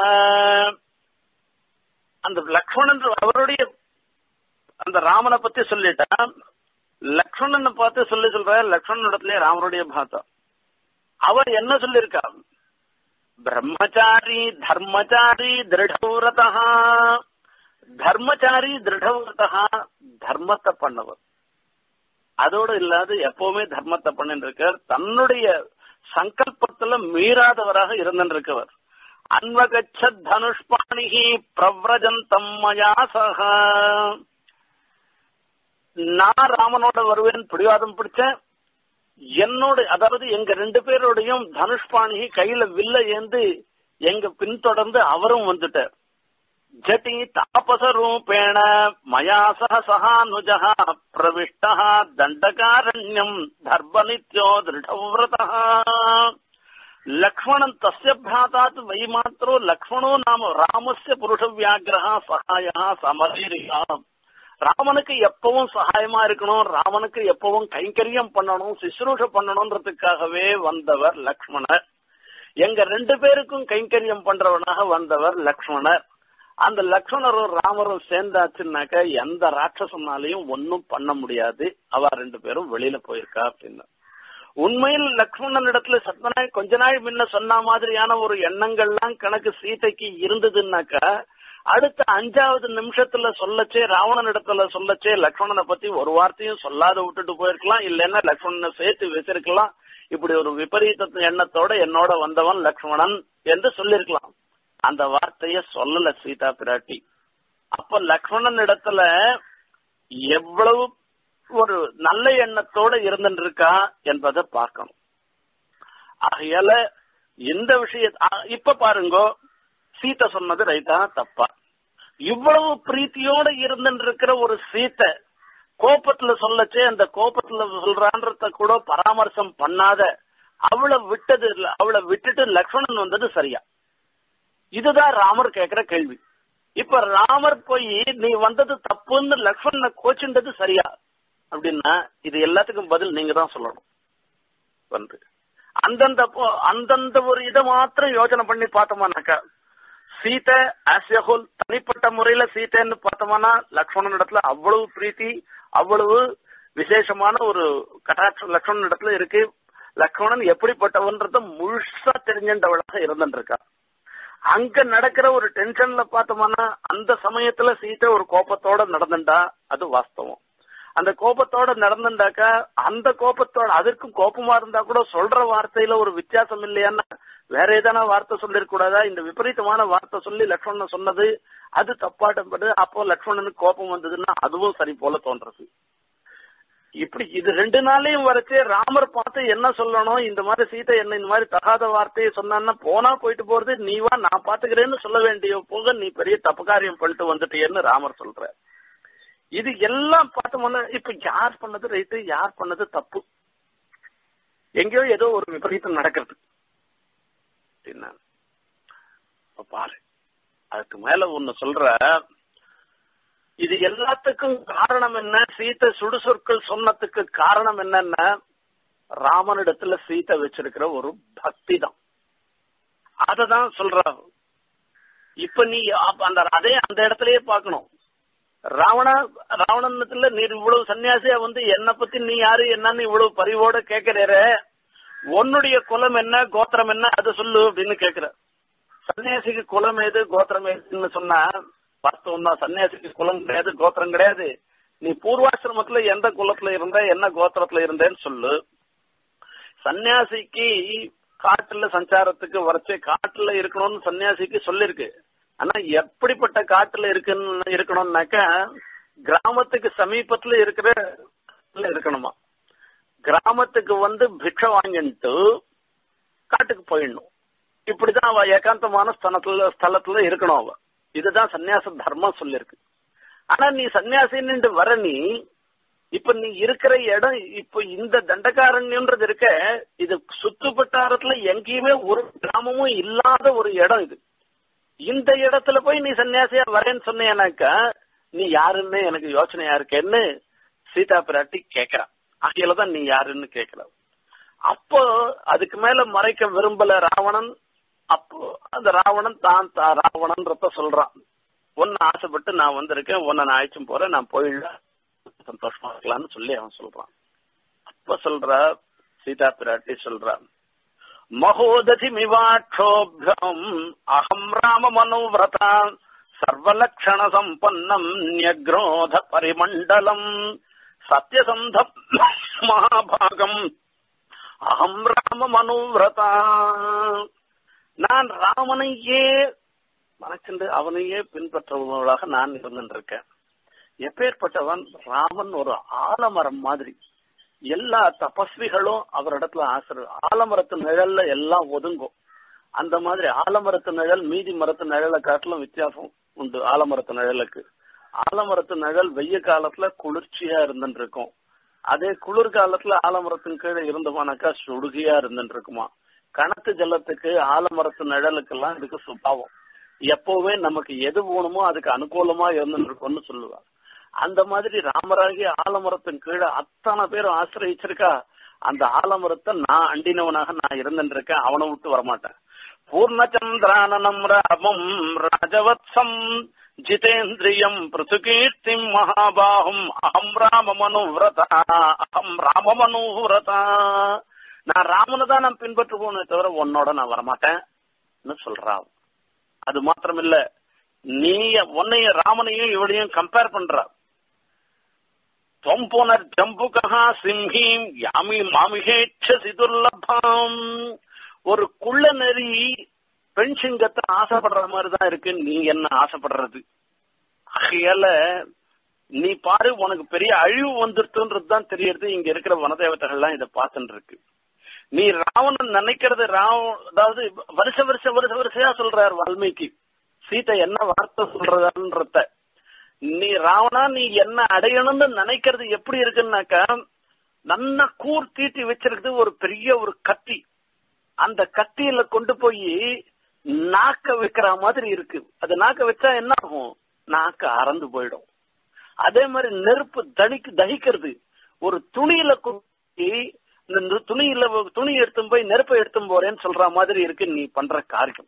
அந்த லக்ஷ்மணன் அவருடைய அந்த ராமனை பத்தி சொல்லிட்டா லக்ஷ்மணனை பார்த்து சொல்லி சொல்ற லக்ஷ்மணனிடத்துல ராமருடைய பாத்தா அவர் என்ன சொல்லியிருக்கா பிரம்மச்சாரி தர்மச்சாரி திருடௌரதா தர்மச்சாரி திருடௌரதா தர்மத்தை பண்ணவர் அதோடு இல்லாத எப்பவுமே தர்மத்தை பண்ணிட்டு இருக்கார் தன்னுடைய சங்கல்பத்துல மீறாதவராக இருந்திருக்கவர் அன்வகச்ச தனுஷ்பாணிகி பிரவ்ரஜந்தம் மயா சக நான் ராமனோட வருவேன் பிடிவாதம் பிடிச்சேன் என்னோட அதாவது எங்க ரெண்டு பேரோடையும் தனுஷ்பாணிகி கையில வில்ல ஏந்து எங்க பின்தொடர்ந்து அவரும் வந்துட்டார் ஜட்டி தாபச ரூபேண மயா சக சகானுஜ பிரவிஷ்ட தண்டகாரண்யம் தர்மநித்யோ திருடவிரத லக்ஷ்மணன் தஸ்ய பிராத்தாத் வை மாத்திரோ லக்ஷ்மணோ நாம ராமஸ்ய புருஷ வியாகிரகா சகாயா சமரீரியா ராமனுக்கு எப்பவும் சகாயமா இருக்கணும் ராமனுக்கு எப்பவும் கைங்கரியம் பண்ணணும் சிசுரூஷ பண்ணணும்ன்றதுக்காகவே வந்தவர் லக்ஷ்மணர் எங்க ரெண்டு பேருக்கும் கைங்கரியம் பண்றவனாக வந்தவர் லக்ஷ்மணர் அந்த லக்ஷ்மணரும் ராமரும் சேர்ந்தாச்சுன்னாக்க எந்த ராட்சசனாலையும் ஒன்னும் பண்ண முடியாது அவ ரெண்டு பேரும் வெளியில போயிருக்கா அப்படின்னு உண்மையில் லக்ஷ்மணன் இடத்துல சத்மநாய் கொஞ்ச நாள் முன்ன சொன்ன மாதிரியான ஒரு எண்ணங்கள்லாம் கணக்கு சீதைக்கு இருந்ததுன்னாக்கா அடுத்த அஞ்சாவது நிமிஷத்துல சொல்லச்சே ராவணன் இடத்துல சொல்லச்சே லக்ஷ்மணனை பத்தி ஒரு வார்த்தையும் சொல்லாத விட்டுட்டு போயிருக்கலாம் இல்லைன்னா லக்ஷ்மணனை சேர்த்து வச்சிருக்கலாம் இப்படி ஒரு விபரீத எண்ணத்தோட என்னோட வந்தவன் லக்ஷ்மணன் என்று சொல்லிருக்கலாம் அந்த வார்த்தைய சொல்லல சீதா பிராட்டி அப்ப லக்ஷ்மணன் இடத்துல எவ்வளவு ஒரு நல்ல எண்ணத்தோட இருந்துருக்கா என்பதை பார்க்கணும் ஆகையால இந்த விஷய இப்ப பாருங்க சீத்தை சொன்னது ரைட்டா தப்பா இவ்வளவு பிரீத்தியோட இருந்துருக்கிற ஒரு சீத்தை கோபத்துல சொல்லச்சே அந்த கோபத்துல சொல்றான்றத கூட பராமர்சம் பண்ணாத அவளை விட்டது அவளை விட்டுட்டு லக்ஷ்மணன் வந்தது சரியா இதுதான் ராமர் கேக்குற கேள்வி இப்ப ராமர் போய் நீ வந்தது தப்புன்னு லக்ஷ்மணனை கோச்சுண்டது சரியா அப்படின்னா இது எல்லாத்துக்கும் பதில் நீங்க தான் சொல்லணும் வந்து அந்தந்த அந்தந்த ஒரு இதை மாத்திரம் யோசனை பண்ணி பார்த்தோமானாக்கா சீதை ஆசியகுல் தனிப்பட்ட முறையில சீதைன்னு பார்த்தோம்னா லக்ஷ்மணன் இடத்துல அவ்வளவு பிரீத்தி அவ்வளவு விசேஷமான ஒரு கட்டாட்சம் லக்ஷ்மணன் இடத்துல இருக்கு லக்ஷ்மணன் எப்படிப்பட்டவன்றத முழுசா தெரிஞ்சவளாக இருந்துருக்கா அங்க நடக்கிற ஒரு டென்ஷன்ல பார்த்தோம்னா அந்த சமயத்துல சீதை ஒரு கோபத்தோட நடந்துட்டா அது வாஸ்தவம் அந்த கோபத்தோட நடந்துட்டாக்கா அந்த கோபத்தோட அதற்கும் கோபமா இருந்தா கூட சொல்ற வார்த்தையில ஒரு வித்தியாசம் இல்லையான்னா வேற ஏதான வார்த்தை சொல்லிருக்கூடாதா இந்த விபரீதமான வார்த்தை சொல்லி லக்ஷ்மணன் சொன்னது அது தப்பாட்டப்படு அப்போ லக்ஷ்மணனுக்கு கோபம் வந்ததுன்னா அதுவும் சரி போல தோன்றது இப்படி இது ரெண்டு நாளையும் வரைச்சே ராமர் பார்த்து என்ன சொல்லணும் இந்த மாதிரி சீதை என்ன இந்த மாதிரி தகாத வார்த்தையை சொன்னான்னா போனா போயிட்டு போறது நீ வா நான் பாத்துக்கிறேன்னு சொல்ல வேண்டிய போக நீ பெரிய தப்பு காரியம் பண்ணிட்டு வந்துட்டியன்னு ராமர் சொல்ற இது எல்லாம் பார்த்தோம்னா இப்ப யார் பண்ணது ரைட்டு யார் பண்ணது தப்பு எங்கேயோ ஏதோ ஒரு விபரீதம் நடக்கிறது அப்படின்னா பாரு அதுக்கு மேல ஒண்ணு சொல்ற இது எல்லாத்துக்கும் காரணம் என்ன சீத்தை சுடுசொற்கள் சொன்னதுக்கு காரணம் என்னன்னா ராமனிடத்துல சீத்தை வச்சிருக்கிற ஒரு பக்தி தான் அததான் சொல்ற இப்ப நீ அந்த அதே அந்த இடத்துலயே பாக்கணும் ராவண ராவணத்துல நீர் இவ்வளவு சன்னியாசியா வந்து என்ன பத்தி நீ யாரு என்னன்னு இவ்வளவு பரிவோட கேக்குற உன்னுடைய குலம் என்ன கோத்திரம் என்ன அது சொல்லு அப்படின்னு கேக்குற சன்னியாசிக்கு குலம் ஏது கோத்திரம் ஏதுன்னு சொன்னா பார்த்தோம்னா சன்னியாசிக்கு குலம் கிடையாது கோத்திரம் கிடையாது நீ பூர்வாசிரமத்துல எந்த குலத்துல இருந்த என்ன கோத்திரத்துல இருந்தேன்னு சொல்லு சன்னியாசிக்கு காட்டுல சஞ்சாரத்துக்கு வரைச்சு காட்டுல இருக்கணும்னு சன்னியாசிக்கு சொல்லிருக்கு ஆனா எப்படிப்பட்ட காட்டுல இருக்குன்னு இருக்கணும்னாக்க கிராமத்துக்கு சமீபத்துல இருக்கிற இருக்கணுமா கிராமத்துக்கு வந்து பிக்ஷ வாங்கிட்டு காட்டுக்கு போயிடணும் இப்படிதான் அவ ஏகாந்தமான ஸ்தலத்துல ஸ்தலத்துல இருக்கணும் அவ இதுதான் சன்னியாச தர்மம் சொல்லிருக்கு ஆனா நீ சன்னியாசின்னு வர நீ இப்ப நீ இருக்கிற இடம் இப்ப இந்த தண்டகாரண்யம்ன்றது இருக்க இது சுத்துப்பட்டாரத்துல எங்கேயுமே ஒரு கிராமமும் இல்லாத ஒரு இடம் இது இந்த இடத்துல போய் நீ சன்னியாசியா வரேன்னு சொன்னேனாக்கா நீ யாருன்னு எனக்கு யோசனையா இருக்கேன்னு சீதா பிராட்டி கேக்குறான் ஆகையில தான் நீ யாருன்னு கேட்கல அப்போ அதுக்கு மேல மறைக்க விரும்பல ராவணன் அப்போ அந்த ராவணன் தான் தான் ராவணன்றத சொல்றான் உன்னை ஆசைப்பட்டு நான் வந்திருக்கேன் உன்னை நான் அழைச்சும் போறேன் நான் போயிடல சந்தோஷமா இருக்கலாம்னு சொல்லி அவன் சொல்றான் அப்ப சொல்ற சீதா பிராட்டி சொல்றான் மகோததிமிவாட்சோபியம் அகம் ராம மனோவிரதான் சர்வலக்ஷண சம்பன்னம் நியக்ரோத பரிமண்டலம் சத்யசந்த மகாபாகம் அகம் ராம மனோவிரதா நான் ராமனையே மனக்கண்டு அவனையே பின்பற்றுபவர்களாக நான் இருந்திருக்கேன் எப்பேற்பட்டவன் ராமன் ஒரு ஆலமரம் மாதிரி எல்லா தபஸ்விகளும் அவரிடத்துல ஆசிர ஆலமரத்து நிழல்ல எல்லாம் ஒதுங்கும் அந்த மாதிரி ஆலமரத்து நிழல் மீதி மரத்து நிழலை காட்டிலும் வித்தியாசம் உண்டு ஆலமரத்து நிழலுக்கு ஆலமரத்து நிழல் வெய்ய காலத்துல குளிர்ச்சியா இருந்துட்டு இருக்கும் அதே குளிர் காலத்துல ஆலமரத்தின் கீழே இருந்தோமானாக்கா சுடுகியா இருந்துட்டு இருக்குமா கணத்து ஜலத்துக்கு ஆலமரத்து நிழலுக்கெல்லாம் இதுக்கு சுபாவம் எப்பவுமே நமக்கு எது வேணுமோ அதுக்கு அனுகூலமா இருந்துட்டு இருக்கும்னு சொல்லுவா அந்த மாதிரி ராமராகி ஆலமரத்தின் கீழே அத்தனை பேரும் ஆசிரயிச்சிருக்கா அந்த ஆலமரத்தை நான் அண்டினவனாக நான் இருந்துட்டு இருக்கேன் அவனை விட்டு வரமாட்டேன் பூர்ணச்சந்திரானனம் ராமம் ராஜவத்சம் ஜிதேந்திரியம் பிருத்துகீர்த்திம் மகாபாகும் அகம் ராம மனுவிரதா அகம் ராம மனுவிரதா நான் ராமனை தான் நான் பின்பற்று போனே தவிர உன்னோட நான் வரமாட்டேன்னு சொல்றான் அது மாத்திரம் இல்ல நீ உன்னையும் ராமனையும் இவளையும் கம்பேர் பண்ற தொம்புனர் ஜம்புகா சிம்ஹீம் யாமி மாமிகேட்சசி துர்லபாம் ஒரு குள்ள நெறி பெண் சிங்கத்தை ஆசைப்படுற மாதிரி தான் இருக்கு நீ என்ன ஆசைப்படுறது ஆகையால நீ பாரு உனக்கு பெரிய அழிவு வந்துருத்துன்றது தான் தெரியறது இங்க இருக்கிற வனதேவதைகள்லாம் இதை பார்த்துட்டு இருக்கு நீ ராவணன் நினைக்கிறது ராவ அதாவது வருஷ வருஷ வருஷ வருஷயா சொல்றாரு வால்மீகி சீதை என்ன வார்த்தை சொல்றதுன்றத நீ ராவணா நீ என்ன அடையணும்னு நினைக்கிறது எப்படி இருக்குன்னாக்கா நல்லா கூர் தீட்டி வச்சிருக்கிறது ஒரு பெரிய ஒரு கத்தி அந்த கத்தியில கொண்டு போய் நாக்க வைக்கிற மாதிரி இருக்கு அது நாக்க வச்சா என்ன ஆகும் நாக்க அறந்து போயிடும் அதே மாதிரி நெருப்பு தணிக்கு தகிக்கிறது ஒரு துணியில கொட்டி இந்த துணியில துணி எடுத்தும் போய் நெருப்பை எடுத்தும் போறேன்னு சொல்ற மாதிரி இருக்கு நீ பண்ற காரியம்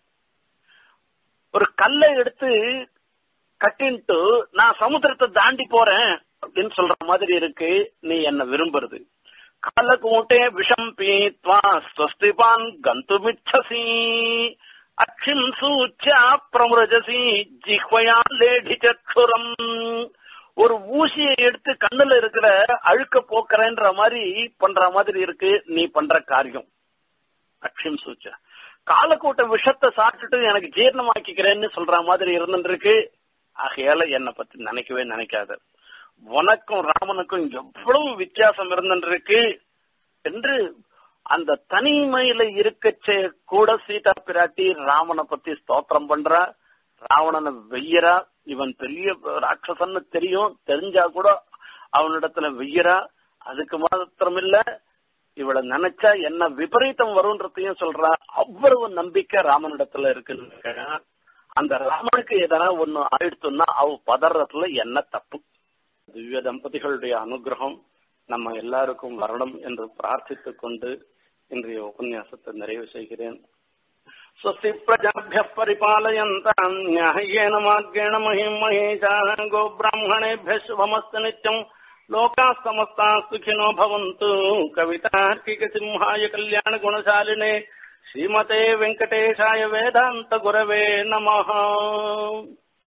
ஒரு கல்லை எடுத்து கட்டின்ட்டு நான் சமுத்திரத்தை தாண்டி போறேன் அப்படின்னு சொல்ற மாதிரி இருக்கு நீ என்ன விரும்புறது காலகூட்டே விஷம் பீத்வா ஸ்வஸ்திபான் கந்துமிச்சசி அக்ஷிம் சூச்சா பிரமுரஜசி ஜிஹ்வயா லேடி சற்றுரம் ஒரு ஊசியை எடுத்து கண்ணுல இருக்கிற அழுக்க போக்குறேன்ற மாதிரி பண்ற மாதிரி இருக்கு நீ பண்ற காரியம் அக்ஷிம் சூச்சா காலக்கூட்ட விஷத்தை சாப்பிட்டுட்டு எனக்கு ஜீர்ணமாக்கிக்கிறேன்னு சொல்ற மாதிரி இருந்துருக்கு ஆகையால என்னை பத்தி நினைக்கவே நினைக்காத உனக்கும் ராமனுக்கும் எவ்வளவு வித்தியாசம் இருந்துருக்கு என்று அந்த தனிமையில இருக்கச்சே கூட சீதா பிராட்டி ராமனை பத்தி ஸ்தோத்திரம் பண்றா ராவணனை வெய்யறா இவன் பெரிய ராட்சசன்னு தெரியும் தெரிஞ்சா கூட அவனிடத்துல வெய்யறா அதுக்கு மாத்திரமில்ல இவளை நினைச்சா என்ன விபரீதம் வரும்ன்றதையும் சொல்றா அவ்வளவு நம்பிக்கை ராமனிடத்துல இருக்குன்னு அந்த ராமனுக்கு எதனா ஒண்ணு ஆயிடுத்துன்னா அவ பதறதுல என்ன தப்பு திவ்ய தம்பதிகளுடைய அனுகிரகம் நம்ம எல்லாருக்கும் வரணும் என்று பிரார்த்தித்துக் கொண்டு இன்றைய உபன்யாசத்தை நிறைவு செய்கிறேன் स्वस्ति प्रजाभ्यः परिपालयन्ताम् न्याय्येन मार्गेण महिम् महेशाः गोब्राह्मणेभ्यः शुभमस्तु नित्यम् लोकाः समस्ताः सुखिनो भवन्तु कवितार्किकसिंहाय कल्याणगुणशालिने श्रीमते वेङ्कटेशाय वेदान्तगुरवे नमः